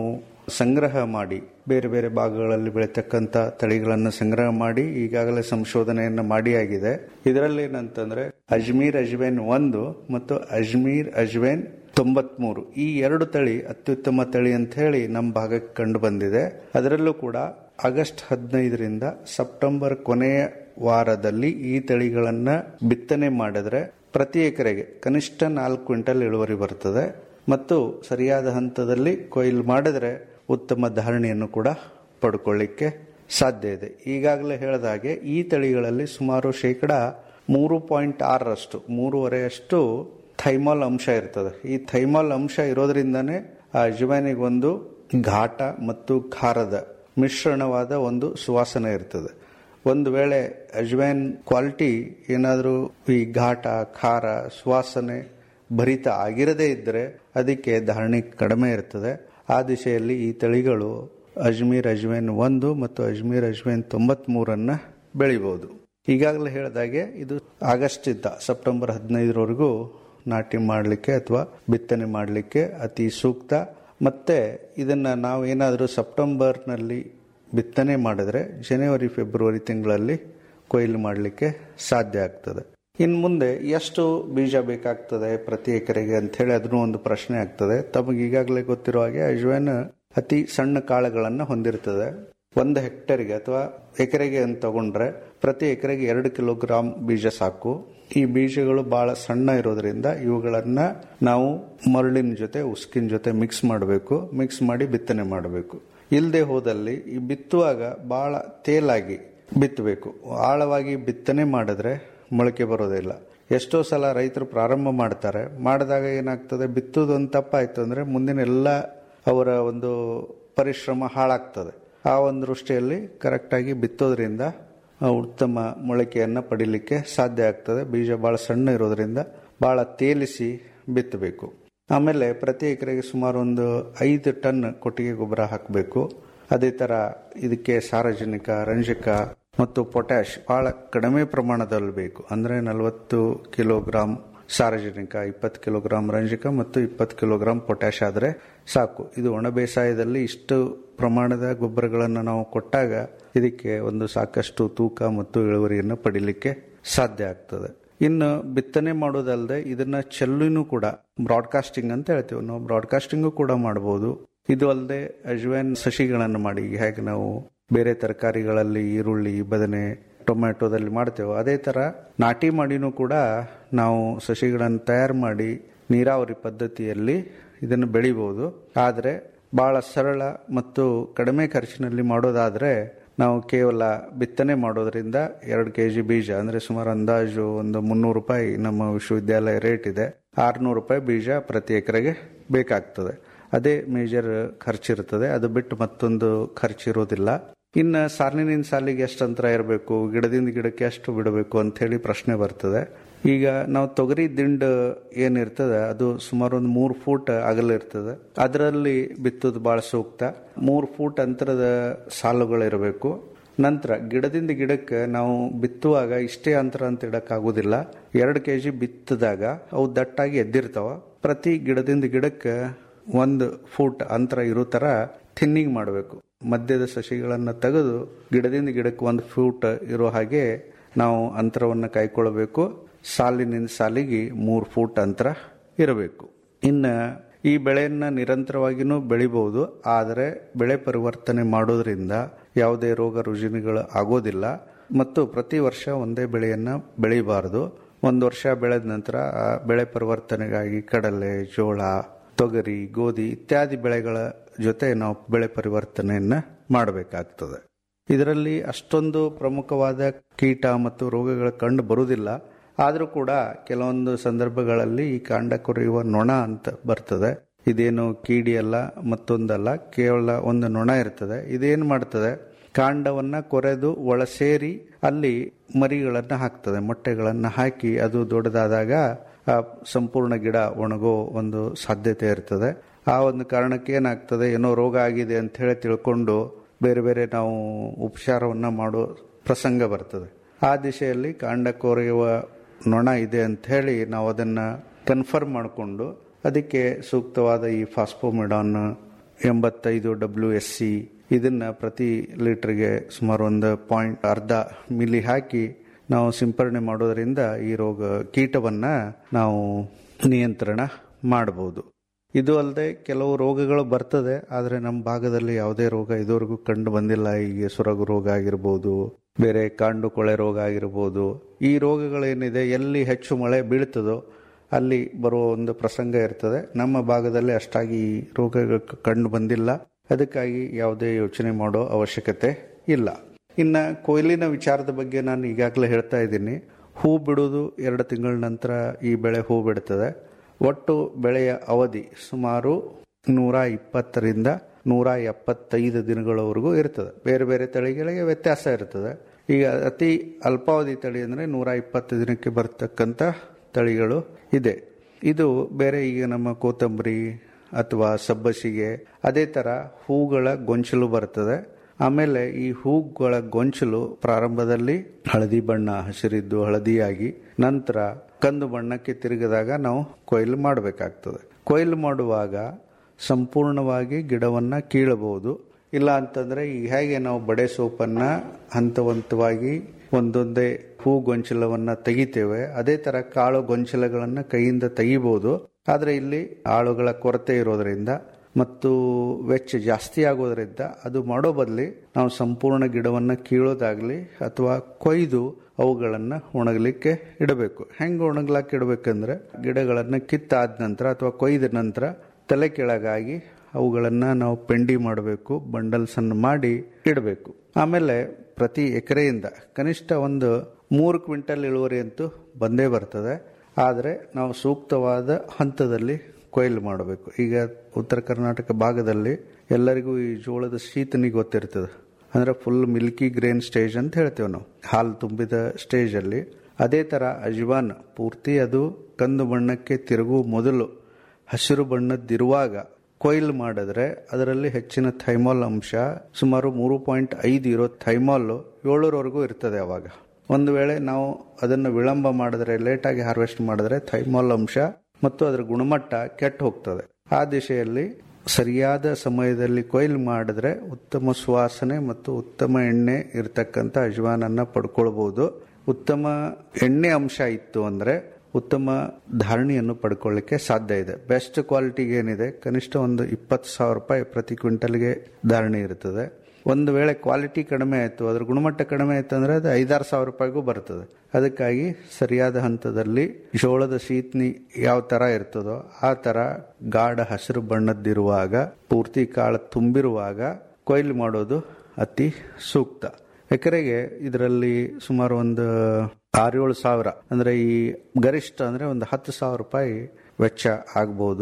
ಸಂಗ್ರಹ ಮಾಡಿ ಬೇರೆ ಬೇರೆ ಭಾಗಗಳಲ್ಲಿ ಬೆಳೀತಕ್ಕಂಥ ತಳಿಗಳನ್ನು ಸಂಗ್ರಹ ಮಾಡಿ ಈಗಾಗಲೇ ಸಂಶೋಧನೆಯನ್ನು ಮಾಡಿ ಆಗಿದೆ ಇದರಲ್ಲಿ ಏನಂತಂದ್ರೆ ಅಜ್ಮೀರ್ ಅಜ್ವೇನ್ ಒಂದು ಮತ್ತು ಅಜ್ಮೀರ್ ಅಜ್ವೇನ್ ತೊಂಬತ್ಮೂರು ಈ ಎರಡು ತಳಿ ಅತ್ಯುತ್ತಮ ತಳಿ ಅಂತ ಹೇಳಿ ನಮ್ಮ ಭಾಗಕ್ಕೆ ಕಂಡು ಬಂದಿದೆ ಅದರಲ್ಲೂ ಕೂಡ ಆಗಸ್ಟ್ ಹದಿನೈದರಿಂದ ಸೆಪ್ಟೆಂಬರ್ ಕೊನೆಯ ವಾರದಲ್ಲಿ ಈ ತಳಿಗಳನ್ನ ಬಿತ್ತನೆ ಮಾಡಿದ್ರೆ ಪ್ರತಿ ಎಕರೆಗೆ ಕನಿಷ್ಠ ನಾಲ್ಕು ಕ್ವಿಂಟಲ್ ಇಳುವರಿ ಬರ್ತದೆ ಮತ್ತು ಸರಿಯಾದ ಹಂತದಲ್ಲಿ ಕೊಯ್ಲು ಮಾಡಿದ್ರೆ ಉತ್ತಮ ಧಾರಣೆಯನ್ನು ಕೂಡ ಪಡ್ಕೊಳ್ಳಿಕ್ಕೆ ಸಾಧ್ಯ ಇದೆ ಈಗಾಗಲೇ ಹೇಳಿದ ಹಾಗೆ ಈ ತಳಿಗಳಲ್ಲಿ ಸುಮಾರು ಶೇಕಡ ಮೂರು ಪಾಯಿಂಟ್ ಆರರಷ್ಟು ಮೂರುವರೆಯಷ್ಟು ಥೈಮಾಲ್ ಅಂಶ ಇರ್ತದೆ ಈ ಥೈಮಾಲ್ ಅಂಶ ಇರೋದ್ರಿಂದನೇ ಆ ಅಜ್ವಾನಿಗೊಂದು ಘಾಟ ಮತ್ತು ಖಾರದ ಮಿಶ್ರಣವಾದ ಒಂದು ಸುವಾಸನೆ ಇರ್ತದೆ ಒಂದು ವೇಳೆ ಅಜ್ವೈನ್ ಕ್ವಾಲಿಟಿ ಏನಾದರೂ ಈ ಘಾಟ ಖಾರ ಸುವಾಸನೆ ಭರಿತ ಆಗಿರದೇ ಇದ್ದರೆ ಅದಕ್ಕೆ ಧಾರಣೆ ಕಡಿಮೆ ಇರ್ತದೆ ಆ ದಿಶೆಯಲ್ಲಿ ಈ ತಳಿಗಳು ಅಜ್ಮೀರ್ ಅಜ್ವೈನ್ ಒಂದು ಮತ್ತು ಅಜ್ಮೀರ್ ಅಜ್ವೈನ್ ತೊಂಬತ್ಮೂರನ್ನ ಬೆಳಿಬಹುದು ಈಗಾಗಲೇ ಹೇಳಿದಾಗೆ ಇದು ಆಗಸ್ಟ್ ಇದ್ದ ಸೆಪ್ಟೆಂಬರ್ ಹದಿನೈದರವರೆಗೂ ನಾಟಿ ಮಾಡಲಿಕ್ಕೆ ಅಥವಾ ಬಿತ್ತನೆ ಮಾಡಲಿಕ್ಕೆ ಅತಿ ಸೂಕ್ತ ಮತ್ತೆ ಇದನ್ನ ನಾವು ಏನಾದರೂ ಸೆಪ್ಟೆಂಬರ್ನಲ್ಲಿ ಬಿತ್ತನೆ ಮಾಡಿದ್ರೆ ಜನವರಿ ಫೆಬ್ರವರಿ ತಿಂಗಳಲ್ಲಿ ಕೊಯ್ಲು ಮಾಡಲಿಕ್ಕೆ ಸಾಧ್ಯ ಆಗ್ತದೆ ಇನ್ನು ಮುಂದೆ ಎಷ್ಟು ಬೀಜ ಬೇಕಾಗ್ತದೆ ಪ್ರತಿ ಎಕರೆಗೆ ಅಂತ ಹೇಳಿ ಅದನ್ನು ಒಂದು ಪ್ರಶ್ನೆ ಆಗ್ತದೆ ತಮಗೆ ಈಗಾಗಲೇ ಗೊತ್ತಿರೋ ಹಾಗೆ ಅಜ್ವೈನ್ ಅತಿ ಸಣ್ಣ ಕಾಳುಗಳನ್ನು ಹೊಂದಿರ್ತದೆ ಒಂದು ಹೆಕ್ಟೇರ್ಗೆ ಅಥವಾ ಎಕರೆಗೆ ಅಂತ ತಗೊಂಡ್ರೆ ಪ್ರತಿ ಎಕರೆಗೆ ಎರಡು ಕಿಲೋಗ್ರಾಂ ಬೀಜ ಸಾಕು ಈ ಬೀಜಗಳು ಬಹಳ ಸಣ್ಣ ಇರೋದ್ರಿಂದ ಇವುಗಳನ್ನ ನಾವು ಮರಳಿನ ಜೊತೆ ಉಸ್ಕಿನ ಜೊತೆ ಮಿಕ್ಸ್ ಮಾಡಬೇಕು ಮಿಕ್ಸ್ ಮಾಡಿ ಬಿತ್ತನೆ ಮಾಡಬೇಕು ಇಲ್ಲದೆ ಹೋದಲ್ಲಿ ಈ ಬಿತ್ತುವಾಗ ಬಹಳ ತೇಲಾಗಿ ಬಿತ್ತಬೇಕು ಆಳವಾಗಿ ಬಿತ್ತನೆ ಮಾಡಿದ್ರೆ ಮೊಳಕೆ ಬರೋದಿಲ್ಲ ಎಷ್ಟೋ ಸಲ ರೈತರು ಪ್ರಾರಂಭ ಮಾಡ್ತಾರೆ ಮಾಡಿದಾಗ ಏನಾಗ್ತದೆ ಬಿತ್ತುದು ಒಂದು ತಪ್ಪಾಯ್ತು ಅಂದ್ರೆ ಮುಂದಿನ ಎಲ್ಲ ಅವರ ಒಂದು ಪರಿಶ್ರಮ ಹಾಳಾಗ್ತದೆ ಆ ಒಂದು ದೃಷ್ಟಿಯಲ್ಲಿ ಕರೆಕ್ಟಾಗಿ ಬಿತ್ತೋದ್ರಿಂದ ಉತ್ತಮ ಮೊಳಕೆಯನ್ನು ಪಡಿಲಿಕ್ಕೆ ಸಾಧ್ಯ ಆಗ್ತದೆ ಬೀಜ ಭಾಳ ಸಣ್ಣ ಇರೋದ್ರಿಂದ ಭಾಳ ತೇಲಿಸಿ ಬಿತ್ತಬೇಕು ಆಮೇಲೆ ಪ್ರತಿ ಎಕರೆಗೆ ಸುಮಾರು ಒಂದು ಐದು ಟನ್ ಕೊಟ್ಟಿಗೆ ಗೊಬ್ಬರ ಹಾಕಬೇಕು ಅದೇ ತರ ಇದಕ್ಕೆ ಸಾರಜನಕ ರಂಜಕ ಮತ್ತು ಪೊಟ್ಯಾಶ್ ಬಹಳ ಕಡಿಮೆ ಪ್ರಮಾಣದಲ್ಲಿ ಬೇಕು ಅಂದ್ರೆ ನಲವತ್ತು ಕಿಲೋಗ್ರಾಂ ಸಾರಜನಕ ಇಪ್ಪತ್ತು ಕಿಲೋಗ್ರಾಂ ರಂಜಕ ಮತ್ತು ಇಪ್ಪತ್ತು ಕಿಲೋಗ್ರಾಂ ಪೊಟ್ಯಾಶ್ ಆದರೆ ಸಾಕು ಇದು ಒಣ ಬೇಸಾಯದಲ್ಲಿ ಇಷ್ಟು ಪ್ರಮಾಣದ ಗೊಬ್ಬರಗಳನ್ನು ನಾವು ಕೊಟ್ಟಾಗ ಇದಕ್ಕೆ ಒಂದು ಸಾಕಷ್ಟು ತೂಕ ಮತ್ತು ಇಳುವರಿಯನ್ನು ಪಡಿಲಿಕ್ಕೆ ಸಾಧ್ಯ ಆಗ್ತದೆ ಇನ್ನು ಬಿತ್ತನೆ ಮಾಡೋದಲ್ಲದೆ ಇದನ್ನ ಚೆಲ್ಲಿನೂ ಕೂಡ ಬ್ರಾಡ್ಕಾಸ್ಟಿಂಗ್ ಅಂತ ಹೇಳ್ತೀವಿ ನಾವು ಬ್ರಾಡ್ಕಾಸ್ಟಿಂಗು ಕೂಡ ಮಾಡಬಹುದು ಇದು ಅಲ್ಲದೆ ಅಜ್ವೈನ್ ಸಸಿಗಳನ್ನು ಮಾಡಿ ಹೇಗೆ ನಾವು ಬೇರೆ ತರಕಾರಿಗಳಲ್ಲಿ ಈರುಳ್ಳಿ ಬದನೆ ಟೊಮ್ಯಾಟೊದಲ್ಲಿ ಮಾಡ್ತೇವೆ ಅದೇ ತರ ನಾಟಿ ಮಾಡಿನೂ ಕೂಡ ನಾವು ಸಸಿಗಳನ್ನು ತಯಾರು ಮಾಡಿ ನೀರಾವರಿ ಪದ್ಧತಿಯಲ್ಲಿ ಇದನ್ನು ಬೆಳಿಬಹುದು ಆದರೆ ಬಹಳ ಸರಳ ಮತ್ತು ಕಡಿಮೆ ಖರ್ಚಿನಲ್ಲಿ ಮಾಡೋದಾದ್ರೆ ನಾವು ಕೇವಲ ಬಿತ್ತನೆ ಮಾಡೋದ್ರಿಂದ ಎರಡು ಕೆ ಜಿ ಬೀಜ ಅಂದ್ರೆ ಸುಮಾರು ಅಂದಾಜು ಒಂದು ಮುನ್ನೂರು ರೂಪಾಯಿ ನಮ್ಮ ವಿಶ್ವವಿದ್ಯಾಲಯ ರೇಟ್ ಇದೆ ಆರ್ನೂರು ರೂಪಾಯಿ ಬೀಜ ಪ್ರತಿ ಎಕರೆಗೆ ಬೇಕಾಗ್ತದೆ ಅದೇ ಮೇಜರ್ ಖರ್ಚಿರ್ತದೆ ಅದು ಬಿಟ್ಟು ಮತ್ತೊಂದು ಖರ್ಚಿರೋದಿಲ್ಲ ಇನ್ನು ಸಾಲಿನಿಂದ ಸಾಲಿಗೆ ಎಷ್ಟು ಅಂತರ ಇರಬೇಕು ಗಿಡದಿಂದ ಗಿಡಕ್ಕೆ ಎಷ್ಟು ಬಿಡಬೇಕು ಅಂತ ಹೇಳಿ ಪ್ರಶ್ನೆ ಬರ್ತದೆ ಈಗ ನಾವು ತೊಗರಿ ದಿಂಡು ಏನಿರ್ತದೆ ಅದು ಸುಮಾರು ಒಂದು ಮೂರು ಫೂಟ್ ಅಗಲ ಇರ್ತದೆ ಅದರಲ್ಲಿ ಬಿತ್ತೋದು ಬಹಳ ಸೂಕ್ತ ಮೂರು ಫೂಟ್ ಅಂತರದ ಸಾಲುಗಳಿರಬೇಕು ನಂತರ ಗಿಡದಿಂದ ಗಿಡಕ್ಕೆ ನಾವು ಬಿತ್ತುವಾಗ ಇಷ್ಟೇ ಅಂತರ ಅಂತ ಇಡಕ್ಕಾಗೋದಿಲ್ಲ ಎರಡು ಕೆ ಜಿ ಬಿತ್ತಿದಾಗ ಅವು ದಟ್ಟಾಗಿ ಎದ್ದಿರ್ತಾವ ಪ್ರತಿ ಗಿಡದಿಂದ ಗಿಡಕ್ಕೆ ಒಂದು ಫೂಟ್ ಅಂತರ ಇರೋ ತರ ಥಿನ್ನಿಂಗ್ ಮಾಡಬೇಕು ಮಧ್ಯದ ಸಸಿಗಳನ್ನು ತೆಗೆದು ಗಿಡದಿಂದ ಗಿಡಕ್ಕೆ ಒಂದು ಫೂಟ್ ಇರೋ ಹಾಗೆ ನಾವು ಅಂತರವನ್ನು ಕಾಯ್ಕೊಳ್ಬೇಕು ಸಾಲಿನಿಂದ ಸಾಲಿಗೆ ಮೂರು ಫೂಟ್ ಅಂತರ ಇರಬೇಕು ಇನ್ನು ಈ ಬೆಳೆಯನ್ನ ನಿರಂತರವಾಗಿನೂ ಬೆಳಿಬಹುದು ಆದರೆ ಬೆಳೆ ಪರಿವರ್ತನೆ ಮಾಡೋದ್ರಿಂದ ಯಾವುದೇ ರೋಗ ರುಜಿನಗಳು ಆಗೋದಿಲ್ಲ ಮತ್ತು ಪ್ರತಿ ವರ್ಷ ಒಂದೇ ಬೆಳೆಯನ್ನ ಬೆಳಿಬಾರದು ಒಂದು ವರ್ಷ ಬೆಳೆದ ನಂತರ ಆ ಬೆಳೆ ಪರಿವರ್ತನೆಗಾಗಿ ಕಡಲೆ ಜೋಳ ತೊಗರಿ ಗೋಧಿ ಇತ್ಯಾದಿ ಬೆಳೆಗಳ ಜೊತೆ ನಾವು ಬೆಳೆ ಪರಿವರ್ತನೆಯನ್ನ ಮಾಡಬೇಕಾಗ್ತದೆ ಇದರಲ್ಲಿ ಅಷ್ಟೊಂದು ಪ್ರಮುಖವಾದ ಕೀಟ ಮತ್ತು ರೋಗಗಳ ಕಂಡು ಬರುವುದಿಲ್ಲ ಆದರೂ ಕೂಡ ಕೆಲವೊಂದು ಸಂದರ್ಭಗಳಲ್ಲಿ ಈ ಕಾಂಡ ಕೊರೆಯುವ ನೊಣ ಅಂತ ಬರ್ತದೆ ಇದೇನು ಕೀಡಿ ಅಲ್ಲ ಮತ್ತೊಂದಲ್ಲ ಕೇವಲ ಒಂದು ನೊಣ ಇರ್ತದೆ ಇದೇನು ಮಾಡ್ತದೆ ಕಾಂಡವನ್ನ ಕೊರೆದು ಒಳ ಸೇರಿ ಅಲ್ಲಿ ಮರಿಗಳನ್ನ ಹಾಕ್ತದೆ ಮೊಟ್ಟೆಗಳನ್ನ ಹಾಕಿ ಅದು ದೊಡ್ಡದಾದಾಗ ಆ ಸಂಪೂರ್ಣ ಗಿಡ ಒಣಗೋ ಒಂದು ಸಾಧ್ಯತೆ ಇರ್ತದೆ ಆ ಒಂದು ಕಾರಣಕ್ಕೆ ಏನಾಗ್ತದೆ ಏನೋ ರೋಗ ಆಗಿದೆ ಅಂತ ಹೇಳಿ ತಿಳ್ಕೊಂಡು ಬೇರೆ ಬೇರೆ ನಾವು ಉಪಚಾರವನ್ನ ಮಾಡೋ ಪ್ರಸಂಗ ಬರ್ತದೆ ಆ ದಿಶೆಯಲ್ಲಿ ಕಾಂಡ ಕೊರೆಯುವ ನೊಣ ಇದೆ ಅಂತ ಹೇಳಿ ನಾವು ಅದನ್ನ ಕನ್ಫರ್ಮ್ ಮಾಡಿಕೊಂಡು ಅದಕ್ಕೆ ಸೂಕ್ತವಾದ ಈ ಫಾಸ್ಫೋಮಿಡಾನ್ ಎಂಬತ್ತೈದು ಡಬ್ಲ್ಯೂ ಎಸ್ ಸಿ ಇದನ್ನ ಪ್ರತಿ ಲೀಟರ್ಗೆ ಸುಮಾರು ಒಂದು ಪಾಯಿಂಟ್ ಅರ್ಧ ಮಿಲಿ ಹಾಕಿ ನಾವು ಸಿಂಪರಣೆ ಮಾಡೋದರಿಂದ ಈ ರೋಗ ಕೀಟವನ್ನ ನಾವು ನಿಯಂತ್ರಣ ಮಾಡಬಹುದು ಇದು ಅಲ್ಲದೆ ಕೆಲವು ರೋಗಗಳು ಬರ್ತದೆ ಆದರೆ ನಮ್ಮ ಭಾಗದಲ್ಲಿ ಯಾವುದೇ ರೋಗ ಇದುವರೆಗೂ ಕಂಡು ಬಂದಿಲ್ಲ ಈಗ ಸೊರಗು ರೋಗ ಆಗಿರ್ಬೋದು ಬೇರೆ ಕಾಂಡು ಕೊಳೆ ರೋಗ ಆಗಿರ್ಬೋದು ಈ ರೋಗಗಳೇನಿದೆ ಎಲ್ಲಿ ಹೆಚ್ಚು ಮಳೆ ಬೀಳ್ತದೋ ಅಲ್ಲಿ ಬರುವ ಒಂದು ಪ್ರಸಂಗ ಇರ್ತದೆ ನಮ್ಮ ಭಾಗದಲ್ಲಿ ಅಷ್ಟಾಗಿ ಈ ರೋಗಗಳು ಕಂಡು ಬಂದಿಲ್ಲ ಅದಕ್ಕಾಗಿ ಯಾವುದೇ ಯೋಚನೆ ಮಾಡೋ ಅವಶ್ಯಕತೆ ಇಲ್ಲ ಇನ್ನ ಕೊಯ್ಲಿನ ವಿಚಾರದ ಬಗ್ಗೆ ನಾನು ಈಗಾಗಲೇ ಹೇಳ್ತಾ ಇದ್ದೀನಿ ಹೂ ಬಿಡುವುದು ಎರಡು ತಿಂಗಳ ನಂತರ ಈ ಬೆಳೆ ಹೂ ಬಿಡ್ತದೆ ಒಟ್ಟು ಬೆಳೆಯ ಅವಧಿ ಸುಮಾರು ನೂರ ಇಪ್ಪತ್ತರಿಂದ ನೂರ ಎಪ್ಪತ್ತೈದು ದಿನಗಳವರೆಗೂ ಇರ್ತದೆ ಬೇರೆ ಬೇರೆ ತಳಿಗಳಿಗೆ ವ್ಯತ್ಯಾಸ ಇರ್ತದೆ ಈಗ ಅತಿ ಅಲ್ಪಾವಧಿ ತಳಿ ಅಂದರೆ ನೂರ ಇಪ್ಪತ್ತು ದಿನಕ್ಕೆ ಬರ್ತಕ್ಕಂಥ ತಳಿಗಳು ಇದೆ ಇದು ಬೇರೆ ಈಗ ನಮ್ಮ ಕೋತಂಬರಿ ಅಥವಾ ಸಬ್ಬಸಿಗೆ ಅದೇ ಥರ ಹೂಗಳ ಗೊಂಚಲು ಬರ್ತದೆ ಆಮೇಲೆ ಈ ಹೂಗಳ ಗೊಂಚಲು ಪ್ರಾರಂಭದಲ್ಲಿ ಹಳದಿ ಬಣ್ಣ ಹಸಿರಿದ್ದು ಹಳದಿಯಾಗಿ ನಂತರ ಕಂದು ಬಣ್ಣಕ್ಕೆ ತಿರುಗಿದಾಗ ನಾವು ಕೊಯ್ಲು ಮಾಡಬೇಕಾಗ್ತದೆ ಕೊಯ್ಲು ಮಾಡುವಾಗ ಸಂಪೂರ್ಣವಾಗಿ ಗಿಡವನ್ನ ಕೀಳಬಹುದು ಇಲ್ಲ ಅಂತಂದ್ರೆ ಈಗ ಹೇಗೆ ನಾವು ಬಡೆ ಸೋಪನ್ನ ಹಂತ ಹಂತವಾಗಿ ಒಂದೊಂದೇ ಹೂ ಗೊಂಚಲವನ್ನ ತೆಗಿತೇವೆ ಅದೇ ತರ ಕಾಳು ಗೊಂಚಲಗಳನ್ನ ಕೈಯಿಂದ ತೆಗಿಬಹುದು ಆದ್ರೆ ಇಲ್ಲಿ ಆಳುಗಳ ಕೊರತೆ ಇರೋದ್ರಿಂದ ಮತ್ತು ವೆಚ್ಚ ಜಾಸ್ತಿ ಆಗೋದ್ರಿಂದ ಅದು ಮಾಡೋ ಬದಲಿ ನಾವು ಸಂಪೂರ್ಣ ಗಿಡವನ್ನ ಕೀಳೋದಾಗ್ಲಿ ಅಥವಾ ಕೊಯ್ದು ಅವುಗಳನ್ನ ಒಣಗಲಿಕ್ಕೆ ಇಡಬೇಕು ಹೆಂಗೆ ಒಣಗ್ಲಾಕ್ ಇಡಬೇಕಂದ್ರೆ ಗಿಡಗಳನ್ನ ಕಿತ್ತಾದ ನಂತರ ಅಥವಾ ಕೊಯ್ದ ನಂತರ ತಲೆ ಕೆಳಗಾಗಿ ಅವುಗಳನ್ನ ನಾವು ಪೆಂಡಿ ಮಾಡಬೇಕು ಬಂಡಲ್ಸ್ ಅನ್ನು ಮಾಡಿ ಇಡಬೇಕು ಆಮೇಲೆ ಪ್ರತಿ ಎಕರೆಯಿಂದ ಕನಿಷ್ಠ ಒಂದು ಮೂರು ಕ್ವಿಂಟಲ್ ಇಳುವರಿ ಅಂತೂ ಬಂದೇ ಬರ್ತದೆ ಆದರೆ ನಾವು ಸೂಕ್ತವಾದ ಹಂತದಲ್ಲಿ ಕೊಯ್ಲು ಮಾಡಬೇಕು ಈಗ ಉತ್ತರ ಕರ್ನಾಟಕ ಭಾಗದಲ್ಲಿ ಎಲ್ಲರಿಗೂ ಈ ಜೋಳದ ಶೀತನಿ ಗೊತ್ತಿರ್ತದೆ ಅಂದ್ರೆ ಫುಲ್ ಮಿಲ್ಕಿ ಗ್ರೇನ್ ಸ್ಟೇಜ್ ಅಂತ ಹೇಳ್ತೇವೆ ನಾವು ಹಾಲು ತುಂಬಿದ ಸ್ಟೇಜ್ ಅಲ್ಲಿ ಅದೇ ತರ ಅಜ್ವಾನ್ ಪೂರ್ತಿ ಅದು ಕಂದು ಬಣ್ಣಕ್ಕೆ ತಿರುಗುವ ಮೊದಲು ಹಸಿರು ಬಣ್ಣದ್ದಿರುವಾಗ ಕೊಯ್ಲು ಮಾಡಿದ್ರೆ ಅದರಲ್ಲಿ ಹೆಚ್ಚಿನ ಥೈಮಾಲ್ ಅಂಶ ಸುಮಾರು ಮೂರು ಪಾಯಿಂಟ್ ಐದು ಇರೋ ಥೈಮಾಲ್ ಏಳರವರೆಗೂ ಇರ್ತದೆ ಅವಾಗ ಒಂದು ವೇಳೆ ನಾವು ಅದನ್ನು ವಿಳಂಬ ಮಾಡಿದ್ರೆ ಲೇಟಾಗಿ ಹಾರ್ವೆಸ್ಟ್ ಮಾಡಿದ್ರೆ ಥೈಮಾಲ್ ಅಂಶ ಮತ್ತು ಅದರ ಗುಣಮಟ್ಟ ಕೆಟ್ಟು ಹೋಗ್ತದೆ ಆ ದಿಶೆಯಲ್ಲಿ ಸರಿಯಾದ ಸಮಯದಲ್ಲಿ ಕೊಯ್ಲು ಮಾಡಿದ್ರೆ ಉತ್ತಮ ಸುವಾಸನೆ ಮತ್ತು ಉತ್ತಮ ಎಣ್ಣೆ ಇರತಕ್ಕಂಥ ಅಜ್ವಾನನ್ನ ಪಡ್ಕೊಳ್ಬಹುದು ಉತ್ತಮ ಎಣ್ಣೆ ಅಂಶ ಇತ್ತು ಅಂದ್ರೆ ಉತ್ತಮ ಧಾರಣೆಯನ್ನು ಪಡ್ಕೊಳ್ಳಿಕ್ಕೆ ಸಾಧ್ಯ ಇದೆ ಬೆಸ್ಟ್ ಕ್ವಾಲಿಟಿಗೆ ಏನಿದೆ ಕನಿಷ್ಠ ಒಂದು ಇಪ್ಪತ್ತು ಸಾವಿರ ರೂಪಾಯಿ ಪ್ರತಿ ಕ್ವಿಂಟಲ್ಗೆ ಧಾರಣೆ ಇರ್ತದೆ ಒಂದು ವೇಳೆ ಕ್ವಾಲಿಟಿ ಕಡಿಮೆ ಆಯಿತು ಅದ್ರ ಗುಣಮಟ್ಟ ಕಡಿಮೆ ಆಯ್ತು ಅಂದ್ರೆ ಅದು ಐದಾರು ಸಾವಿರ ರೂಪಾಯಿಗೂ ಬರ್ತದೆ ಅದಕ್ಕಾಗಿ ಸರಿಯಾದ ಹಂತದಲ್ಲಿ ಜೋಳದ ಶೀತ್ನಿ ಯಾವ ತರ ಇರ್ತದೋ ಆ ತರ ಗಾಢ ಹಸಿರು ಬಣ್ಣದ್ದಿರುವಾಗ ಪೂರ್ತಿ ಕಾಳು ತುಂಬಿರುವಾಗ ಕೊಯ್ಲು ಮಾಡೋದು ಅತಿ ಸೂಕ್ತ ಎಕರೆಗೆ ಇದರಲ್ಲಿ ಸುಮಾರು ಒಂದು ಆರೇಳು ಸಾವಿರ ಅಂದ್ರೆ ಈ ಗರಿಷ್ಠ ಅಂದ್ರೆ ಒಂದು ಹತ್ತು ಸಾವಿರ ರೂಪಾಯಿ ವೆಚ್ಚ ಆಗ್ಬೋದು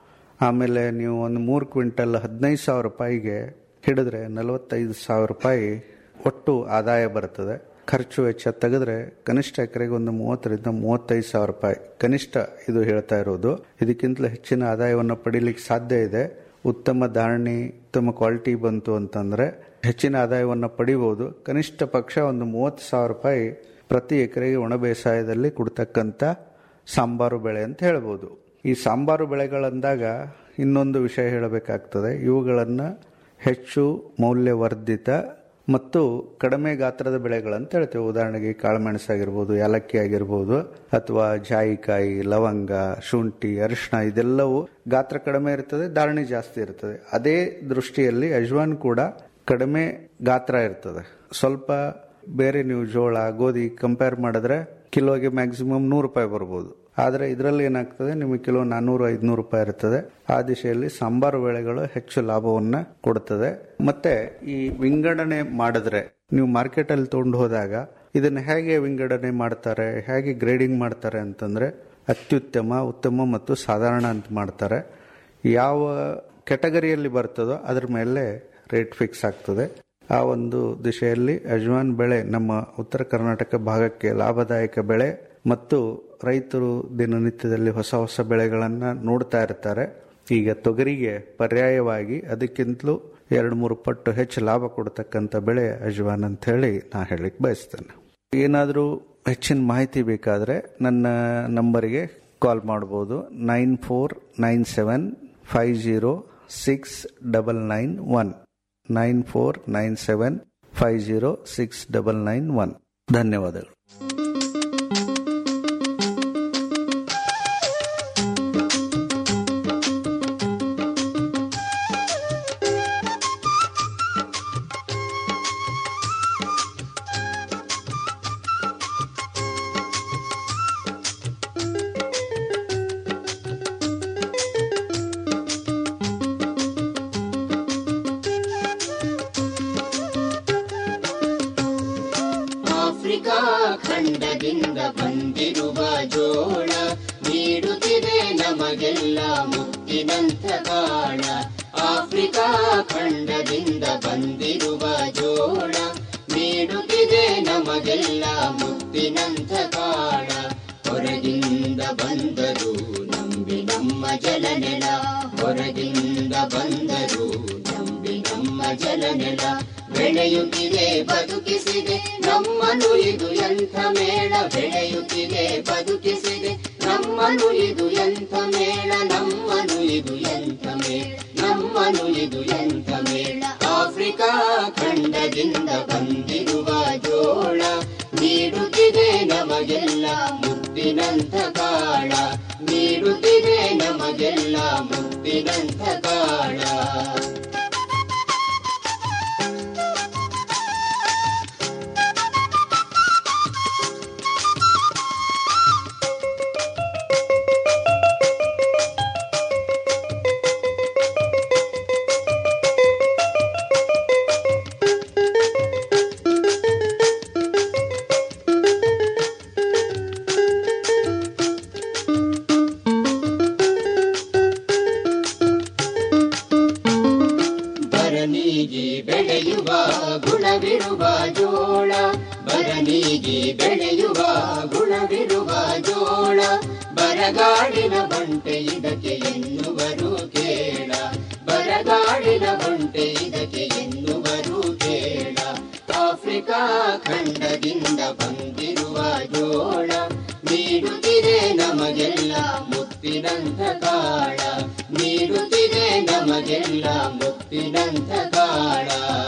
ಆಮೇಲೆ ನೀವು ಒಂದು ಮೂರು ಕ್ವಿಂಟಲ್ ಹದಿನೈದು ಸಾವಿರ ರೂಪಾಯಿಗೆ ಹಿಡಿದ್ರೆ ನಲವತ್ತೈದು ಸಾವಿರ ರೂಪಾಯಿ ಒಟ್ಟು ಆದಾಯ ಬರ್ತದೆ ಖರ್ಚು ವೆಚ್ಚ ತೆಗೆದ್ರೆ ಕನಿಷ್ಠ ಎಕರೆಗೆ ಒಂದು ಮೂವತ್ತರಿಂದ ಮೂವತ್ತೈದು ಸಾವಿರ ರೂಪಾಯಿ ಕನಿಷ್ಠ ಇದು ಹೇಳ್ತಾ ಇರೋದು ಇದಕ್ಕಿಂತಲೂ ಹೆಚ್ಚಿನ ಆದಾಯವನ್ನು ಪಡೀಲಿಕ್ಕೆ ಸಾಧ್ಯ ಇದೆ ಉತ್ತಮ ಧಾರಣೆ ಉತ್ತಮ ಕ್ವಾಲಿಟಿ ಬಂತು ಅಂತಂದ್ರೆ ಹೆಚ್ಚಿನ ಆದಾಯವನ್ನು ಪಡಿಬಹುದು ಕನಿಷ್ಠ ಪಕ್ಷ ಒಂದು ಮೂವತ್ತು ಸಾವಿರ ರೂಪಾಯಿ ಪ್ರತಿ ಎಕರೆಗೆ ಒಣ ಬೇಸಾಯದಲ್ಲಿ ಕೊಡ್ತಕ್ಕಂಥ ಸಾಂಬಾರು ಬೆಳೆ ಅಂತ ಹೇಳ್ಬೋದು ಈ ಸಾಂಬಾರು ಬೆಳೆಗಳಂದಾಗ ಇನ್ನೊಂದು ವಿಷಯ ಹೇಳಬೇಕಾಗ್ತದೆ ಇವುಗಳನ್ನು ಹೆಚ್ಚು ಮೌಲ್ಯವರ್ಧಿತ ಮತ್ತು ಕಡಿಮೆ ಗಾತ್ರದ ಬೆಳೆಗಳಂತ ಹೇಳ್ತೇವೆ ಉದಾಹರಣೆಗೆ ಕಾಳುಮೆಣಸು ಆಗಿರ್ಬೋದು ಏಲಕ್ಕಿ ಆಗಿರ್ಬೋದು ಅಥವಾ ಜಾಯಿಕಾಯಿ ಲವಂಗ ಶುಂಠಿ ಅರಿಶಿಣ ಇದೆಲ್ಲವೂ ಗಾತ್ರ ಕಡಿಮೆ ಇರ್ತದೆ ಧಾರಣೆ ಜಾಸ್ತಿ ಇರ್ತದೆ ಅದೇ ದೃಷ್ಟಿಯಲ್ಲಿ ಅಜ್ವಾನ್ ಕೂಡ ಕಡಿಮೆ ಗಾತ್ರ ಇರ್ತದೆ ಸ್ವಲ್ಪ ಬೇರೆ ನೀವು ಜೋಳ ಗೋಧಿ ಕಂಪೇರ್ ಮಾಡಿದ್ರೆ ಕಿಲೋಗೆ ಮ್ಯಾಕ್ಸಿಮಮ್ ನೂರು ರೂಪಾಯಿ ಬರ್ಬೋದು ಆದರೆ ಇದರಲ್ಲಿ ಏನಾಗ್ತದೆ ನಿಮಗೆ ಕಿಲೋ ನಾನ್ನೂರು ಐದುನೂರು ರೂಪಾಯಿ ಇರ್ತದೆ ಆ ದಿಶೆಯಲ್ಲಿ ಸಾಂಬಾರು ಬೆಳೆಗಳು ಹೆಚ್ಚು ಲಾಭವನ್ನ ಕೊಡುತ್ತದೆ ಮತ್ತೆ ಈ ವಿಂಗಡಣೆ ಮಾಡಿದ್ರೆ ನೀವು ಮಾರ್ಕೆಟ್ ಅಲ್ಲಿ ತಗೊಂಡು ಹೋದಾಗ ಇದನ್ನ ಹೇಗೆ ವಿಂಗಡಣೆ ಮಾಡ್ತಾರೆ ಹೇಗೆ ಗ್ರೇಡಿಂಗ್ ಮಾಡ್ತಾರೆ ಅಂತಂದ್ರೆ ಅತ್ಯುತ್ತಮ ಉತ್ತಮ ಮತ್ತು ಸಾಧಾರಣ ಅಂತ ಮಾಡ್ತಾರೆ ಯಾವ ಕೆಟಗರಿಯಲ್ಲಿ ಬರ್ತದೋ ಅದ್ರ ಮೇಲೆ ರೇಟ್ ಫಿಕ್ಸ್ ಆಗ್ತದೆ ಆ ಒಂದು ದಿಶೆಯಲ್ಲಿ ಅಜ್ವಾನ್ ಬೆಳೆ ನಮ್ಮ ಉತ್ತರ ಕರ್ನಾಟಕ ಭಾಗಕ್ಕೆ ಲಾಭದಾಯಕ ಬೆಳೆ ಮತ್ತು ರೈತರು ದಿನನಿತ್ಯದಲ್ಲಿ ಹೊಸ ಹೊಸ ಬೆಳೆಗಳನ್ನ ನೋಡ್ತಾ ಇರ್ತಾರೆ ಈಗ ತೊಗರಿಗೆ ಪರ್ಯಾಯವಾಗಿ ಅದಕ್ಕಿಂತಲೂ ಎರಡು ಮೂರು ಪಟ್ಟು ಹೆಚ್ಚು ಲಾಭ ಕೊಡ್ತಕ್ಕಂಥ ಬೆಳೆ ಅಜ್ವಾನ್ ಅಂತ ಹೇಳಿ ನಾ ಹೇಳಿಕ್ ಬಯಸ್ತೇನೆ ಏನಾದರೂ ಹೆಚ್ಚಿನ ಮಾಹಿತಿ ಬೇಕಾದರೆ ನನ್ನ ನಂಬರಿಗೆ ಕಾಲ್ ಮಾಡ್ಬೋದು nine four nine seven five zero six double nine one nine four nine seven five zero six double nine one ಧನ್ಯವಾದಗಳು ಆಫ್ರಿಕಾ ಖಂಡದಿಂದ ಬಂದಿರುವ ಜೋಳ ನೀಡುತ್ತಿದೆ ನಮಗೆಲ್ಲ ಮುತ್ತಿನಂಥ ಕಾಳ ಆಫ್ರಿಕಾ ಖಂಡದಿಂದ ಬಂದಿರುವ ಜೋಳ ನೀಡುತ್ತಿದೆ ನಮಗೆಲ್ಲ ಮುತ್ತಿನಂಥ ಕಾಳ ಹೊರಗಿಂದ ಬಂದರು ನಂಬಿ ನಮ್ಮ ಜಲನೆಲ ಹೊರಗಿಂದ ಬಂದರು ನಂಬಿ ನಮ್ಮ ಜಲನೆಲ ಬೆಳೆಯುತ್ತಿದೆ ಬದುಕಿಸಿದೆ ನಮ್ಮನು ಇದು ಎಂಥ ಮೇಳ ಬೆಳೆಯುತ್ತಿದೆ ಬದುಕಿಸಿದೆ ನಮ್ಮನು ಇದು ಎಂಥ ಮೇಳ ನಮ್ಮನು ಇದು ಎಂಥ ಮೇಳ ನಮ್ಮನು ಇದು ಎಂಥ ಮೇಳ ಆಫ್ರಿಕಾ ಖಂಡದಿಂದ ಬಂದಿರುವ ಜೋಳ ನೀಡುತ್ತಿದೆ ನಮಗೆಲ್ಲ ಮುತ್ತಿನಂಥ ಕಾಳ ನೀಡುತ್ತಿದೆ ನಮಗೆಲ್ಲ ಮುತ್ತಿನಂಥ ಕಾಳ ಬರನಿಗೆ ಬೆಳೆಯುವ ಗುಣವಿರುವ ಜೋಳ ಬರನಿಗೆ ಬೆಳೆಯುವ ಗುಣವಿರುವ ಜೋಳ ಬರಗಾಡಿನ ಬಂಟೆ ಇದಕ್ಕೆ ಎನ್ನುವರು ಕೇಳ ಬರಗಾಡಿನ ಬಂಟೆ ಇದಕ್ಕೆ ಎನ್ನುವರು ಕೇಳ ಆಫ್ರಿಕಾ ಖಂಡದಿಂದ ಬಂದಿರುವ ಜೋಳ ನೀಡುತ್ತಿದೆ ನಮಗೆಲ್ಲ ಮುತ್ತಿನಂಥ ಕಾಳ ನೀಡುತ್ತಿದೆ ನಮಗೆಲ್ಲ ಮುತ್ತಿನಂಥ ಕಾಳ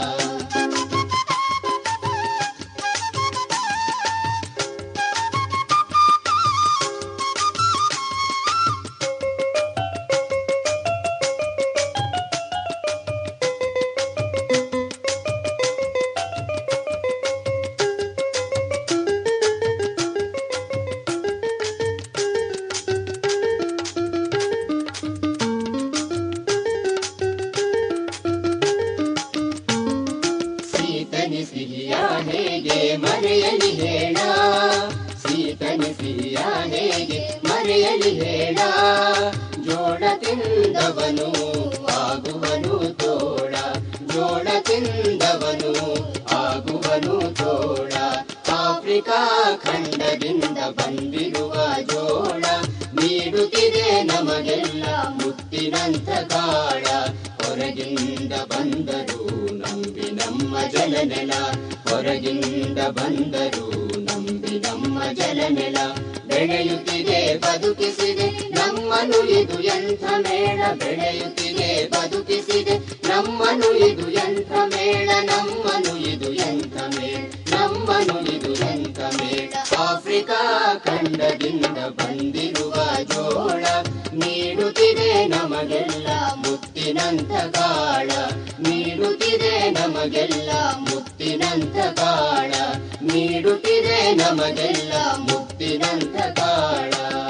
ಸೀತನಿ ಸಿಹಿಯ ಹೇಗೆ ಮರೆಯಲಿ ಹೇಳ ಸೀತನಿ ಸಿಹಿಯ ಹೇಗೆ ಮರೆಯಲಿ ಹೇಳ ಜೋಳ ತಿಂದವನು ಆಗುವನು ತೋಳ ಜೋಳ ತಿಂದವನು ಆಗುವನು ತೋಳ ಆಫ್ರಿಕಾ ಖಂಡದಿಂದ ಬಂದಿರುವ ಜೋಳ ನೀಡುತ್ತಿದೆ ನಮಗೆಲ್ಲ ಮುತ್ತಿನಂಥ ಕಾಳ ಹೊರಗಿಂದ ಬಂದರು ನಂಬಿ ನಮ್ಮ ಜಲನೆಲ ಹೊರಗಿಂದ ಬಂದರು ನಂಬಿ ನಮ್ಮ ಜಲನೆಲ ಬೆಳೆಯುತ್ತಿದೆ ಬದುಕಿಸಿದೆ ನಮ್ಮನು ಇದು ಎಂಥ ಮೇಳ ಬೆಳೆಯುತ್ತಿದೆ ಬದುಕಿಸಿದೆ ನಮ್ಮನು ಇದು ಎಂಥ ಮೇಳ ನಮ್ಮನು ಇದು ಎಂಥ ಮೇಳ ನಮ್ಮನು ಇದು ಎಂಥ ಮೇಳ ಆಫ್ರಿಕಾ ಖಂಡದಿಂದ ಬಂದಿರುವ ಜೋಳ ನೀಡುತ್ತಿದೆ ನಮಗೆಲ್ಲ ಮುತ್ತಿನಂಥ ಕಾಳ ನೀಡುತ್ತಿದೆ ನಮಗೆಲ್ಲ ಮುತ್ತಿನಂಥ ಕಾಳ ನೀಡುತ್ತಿದೆ ನಮಗೆಲ್ಲ ಮುತ್ತಿನಂಥ ಕಾಳ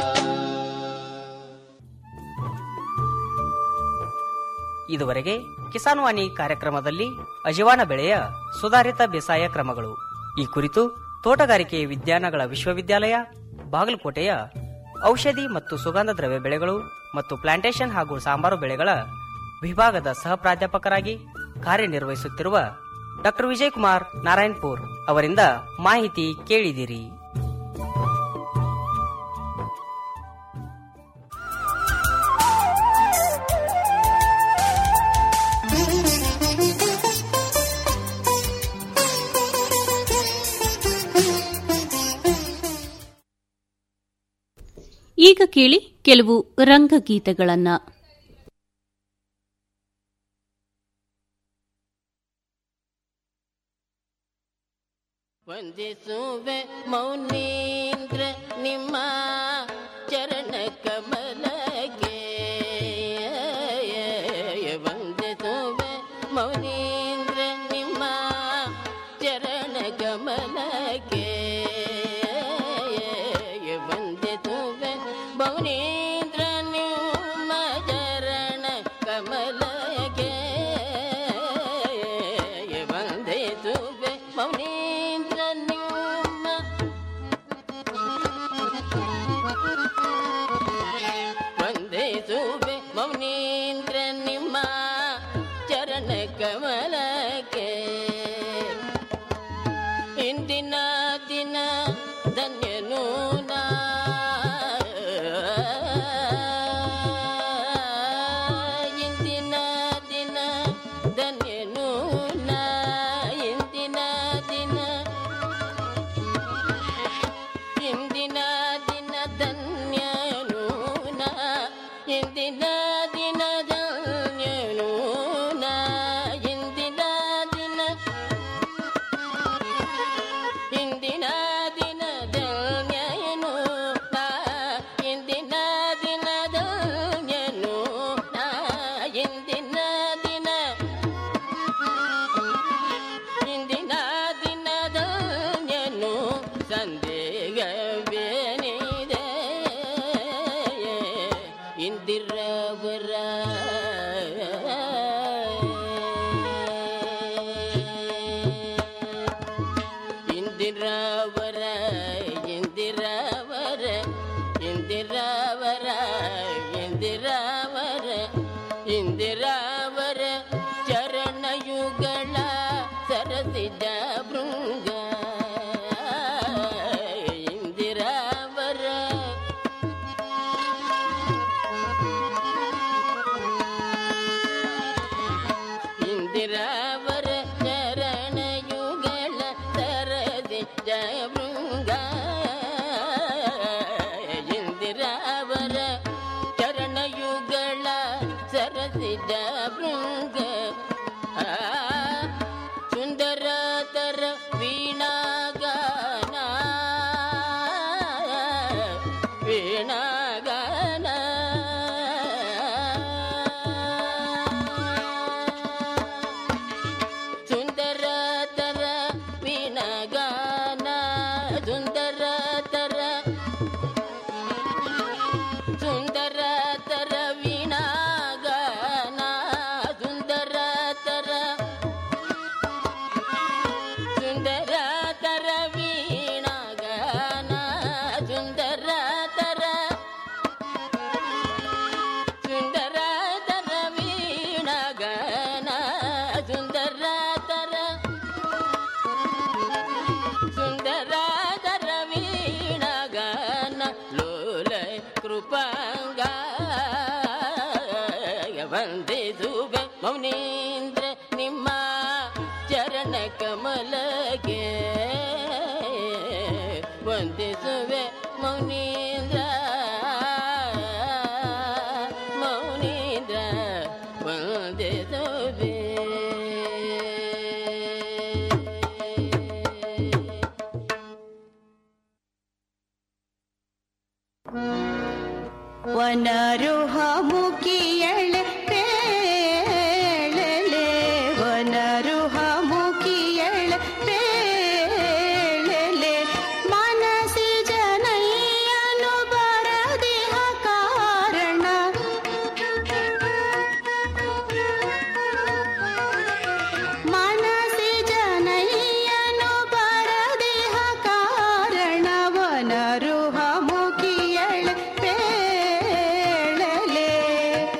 ಇದುವರೆಗೆ ಕಿಸಾನ್ ವಾಣಿ ಕಾರ್ಯಕ್ರಮದಲ್ಲಿ ಅಜವಾನ ಬೆಳೆಯ ಸುಧಾರಿತ ಬೇಸಾಯ ಕ್ರಮಗಳು ಈ ಕುರಿತು ತೋಟಗಾರಿಕೆ ವಿಜ್ಞಾನಗಳ ವಿಶ್ವವಿದ್ಯಾಲಯ ಬಾಗಲಕೋಟೆಯ ಔಷಧಿ ಮತ್ತು ಸುಗಂಧ ದ್ರವ್ಯ ಬೆಳೆಗಳು ಮತ್ತು ಪ್ಲಾಂಟೇಶನ್ ಹಾಗೂ ಸಾಂಬಾರು ಬೆಳೆಗಳ ವಿಭಾಗದ ಸಹ ಪ್ರಾಧ್ಯಾಪಕರಾಗಿ ಕಾರ್ಯನಿರ್ವಹಿಸುತ್ತಿರುವ ಡಾಕ್ಟರ್ ವಿಜಯಕುಮಾರ್ ನಾರಾಯಣಪುರ್ ಅವರಿಂದ ಮಾಹಿತಿ ಕೇಳಿದಿರಿ ಈಗ ಕೇಳಿ ಕೆಲವು ರಂಗಗೀತೆಗಳನ್ನ ವಂದಿಸುವೆ ಮೌನೀಂದ್ರ ನಿಮ್ಮ ಚರಣ ಕಮಲಕ್ಕೆ ವಂದಿಸುವೆ ಮೌನೀಂದ್ರ ನಿಮ್ಮ ಚರಣ ಕಮಲಕ್ಕೆ ವಂದಿಸುವೆ ಮೌನೀಂದ್ರ ನಿಮ್ಮ ಚರಣ ಕಮಲಕ್ಕೆ ವಂದಿಸುವೆ ಮೌನೀಂದ್ರ ನಿಮ್ಮ ವಂದಿಸುವೆ ಮೌನೀಂದ್ರ ನಿಮ್ಮ ಚರಣ ಕಮಲಕ್ಕೆ ಇಂದಿನ ದಿನ ಧನ್ಯನು ನಾ ಇಂದಿನ ದಿನ ಧನ್ಯನು ನಾ ಇಂದಿನ ದಿನ ಇಂದಿನ ದಿನ ಧನ್ಯನು ನಾ ಇಂದಿನ ದಿನ ಧನ್ಯನು ನಾ ಇಂದಿನ ದಿನ ಇಂದಿನ ದಿನ ಧನ್ಯನು ನಾ ಇಂದಿನ ದಿನ ಧನ್ಯನು ನಾ ಇಂದಿನ ದಿನ ಇಂದಿನ ದಿನ ಧನ್ಯನು ಸಂದೇಹವೇನಿದೆ ಇಂದಿರವರ ಇಂದಿರವರ ಇಂದಿರವರ ಇಂದಿರವರ ಇಂದಿರವರ ಇಂದಿರವರ ಚರಣಯುಗಳ ಸರಸಿದ ಭೃಂಗ ಇಂದಿರಾವರ ಇಂದಿರಾವರ ಚರಣಯುಗಳ ಸರಸಿದ ಭೃಂಗ ಇಂದಿರಾವರ ಚರಣಯುಗಳ ಸರಸಿದ ಭೃಂಗ ಆ, ಸುಂದರತರ ವೀಣಾಗಾನ ವೀಣಾಗಾನ ಸುಂದರತರ ವೀಣಾಗಾನ ಸುಂದರತರ ಸುಂದರತರ ವೀಣಾಗಾನ ಸುಂದರತರ ಸುಂದರತರ ವೀಣಾಗಾನ ಸುಂದರತರ ಸುಂದರತರ ವೀಣಾಗಾನ ಸುಂದರತರ ಸುಂದರತರ ವೀಣಾಗಾನ ಲೋಲ ಕೃಪಾಂಗ ವಂದಿಸುವೆ ಮೌನೀಂದ್ರ ನಿಮ್ಮ ಚರಣ ಕಮಲಗೆ ವಂದಿಸುವೆ ಮೌನೀಂದ್ರ ಮೌನೀಂದ್ರ ವಂದಿಸುವೆ ವನರುಹ ಮುಖಿಯಳೆ ಪೇಳಲೆ ವನರುಹ ಮುಖಿಯಳೆ ಪೇಳಲೆ ಮನಸಿ ಜನಯ್ಯನು ಬರದಿಹ ಕಾರಣ ಮನಸಿ ಜನಯ್ಯನು ಬರದಿಹ ಕಾರಣ ವನರುಹ ಮುಖಿಯಳೆ ಪೇಳಲೆ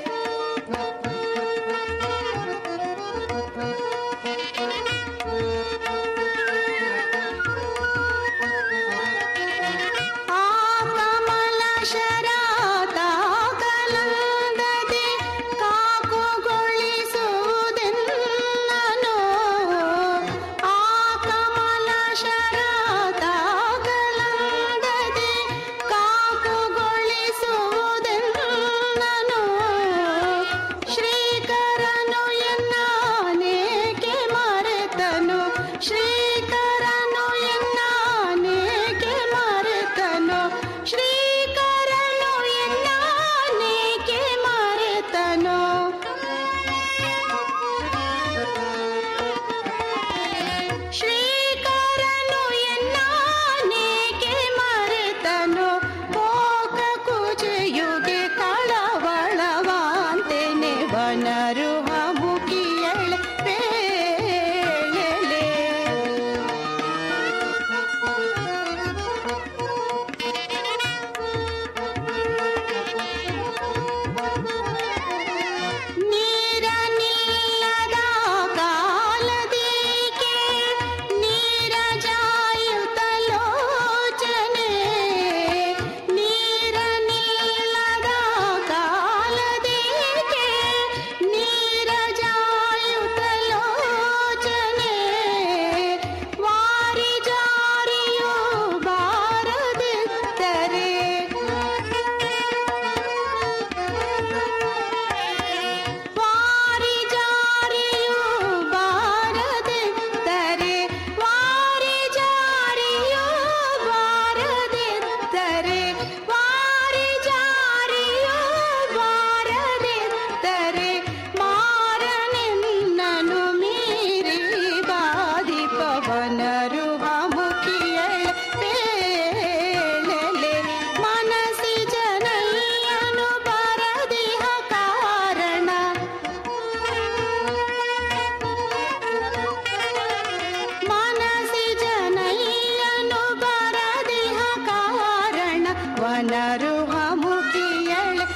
ಬರುವ ಮುಖಿಯಳೆ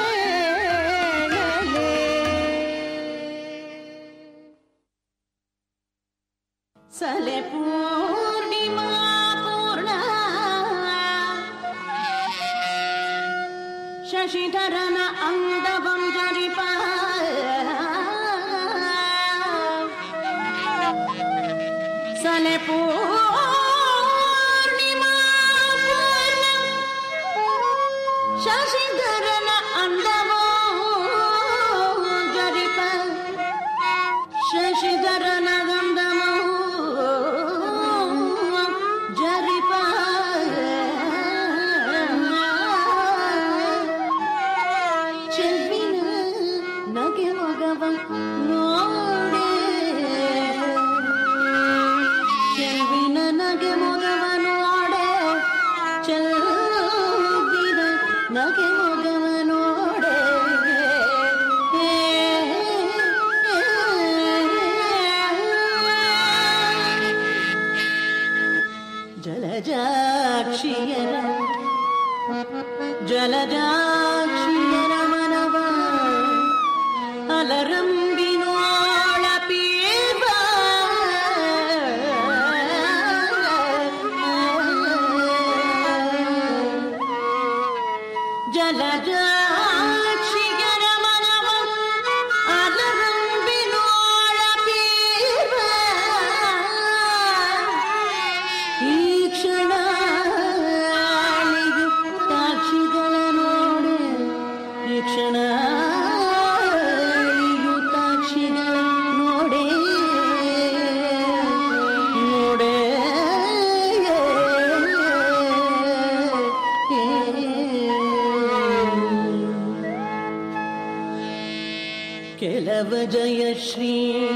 ಪೇಳಲೆ ಸಲೆ ಪೂರ್ಣಿಮಾ ಪೂರ್ಣ ಶಶಿಧರನ ಅಂದವಂ ಜರಿಪ ಸಲೆ ಪೂರ್ಣಿಮಾ ಪೂರ್ಣ ಶಶಿಧರನ ಅಂದವೋ ಜರಿಪ ಶಶಿಧರನ ಗಂಧಮೋ ಜರಿಪ ಚೆಲ್ವಿನ ನಗೆ ಮಗವ ನೋಡೆ ಚೆಲ್ವಿನ ನಗೆ ಮಗವ ನೋಡೆ ಚೆಲ್ವಿನ ನಗೆ ಮಗವ ನೋಡೆ ಜಲಜಾಕ್ಷಿಯರ ಜಲಜಾಕ್ಷಿಯರ ಮನವ ಅಲರಂಬಿನೋಳ ಪೀರ್ವ ಜಲಜಾಕ್ಷಿಯರ ಮನವ ಅಲರಂಬಿನೋಳ ಪೀರ್ವ ಈ ಕ್ಷಣ ತಾಕ್ಷಿಗಳ ನೋಡೆ ಈ ಕ್ಷಣ ತಾಕ್ಷಿಗಳ ನೋಡೆ ನೋಡೆ ಕೆಲವ ಜಯಶ್ರೀ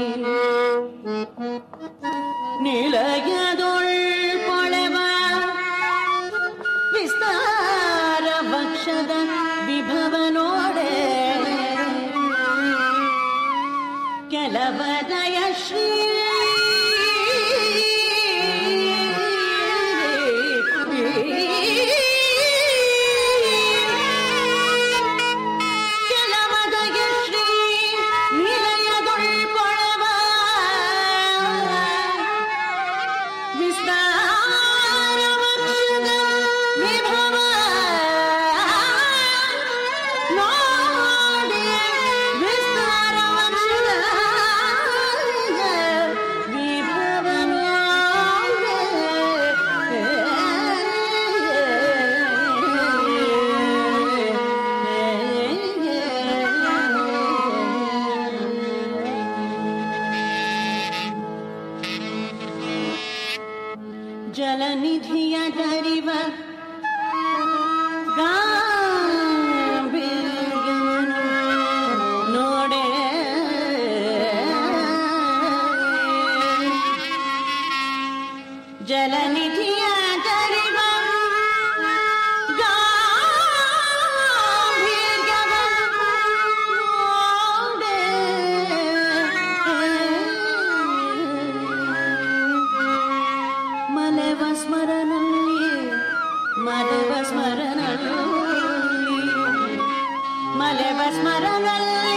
ನಿಲಯದೊಳ್ ಪೊಳೆವ ವಿಸ್ತಾರ ಭಕ್ಷದ ವಿಭವ ನೋಡೆ ಕೆಲವ ದಯಶ್ರೀ ಕೆಲವ ದಯಶ್ರೀ ನಿಲಯದೊಳ್ ಪೊಳೆವ ವಿಸ್ತಾರ ವಕ್ಷದ ವಿಭವ ನೋಡಿ ವಿಸ್ತಾರ ವಕ್ಷದ ವಿಭವ ಜಲನಿಧಿಯ ದರಿವ ಗಾಂಭೀರ್ಯವನ್ನು ನೋಡೆ ಜಲನಿಧಿಯ ದರಿವ ಗಾಂಭೀರ್ಯವನ್ನು ಮಲವ ಸ್ಮರಣಲ್ಲಿ ಮಲವ ಸ್ಮರಣಲ್ಲಿ ಮಲವ ಸ್ಮರಣಲ್ಲಿ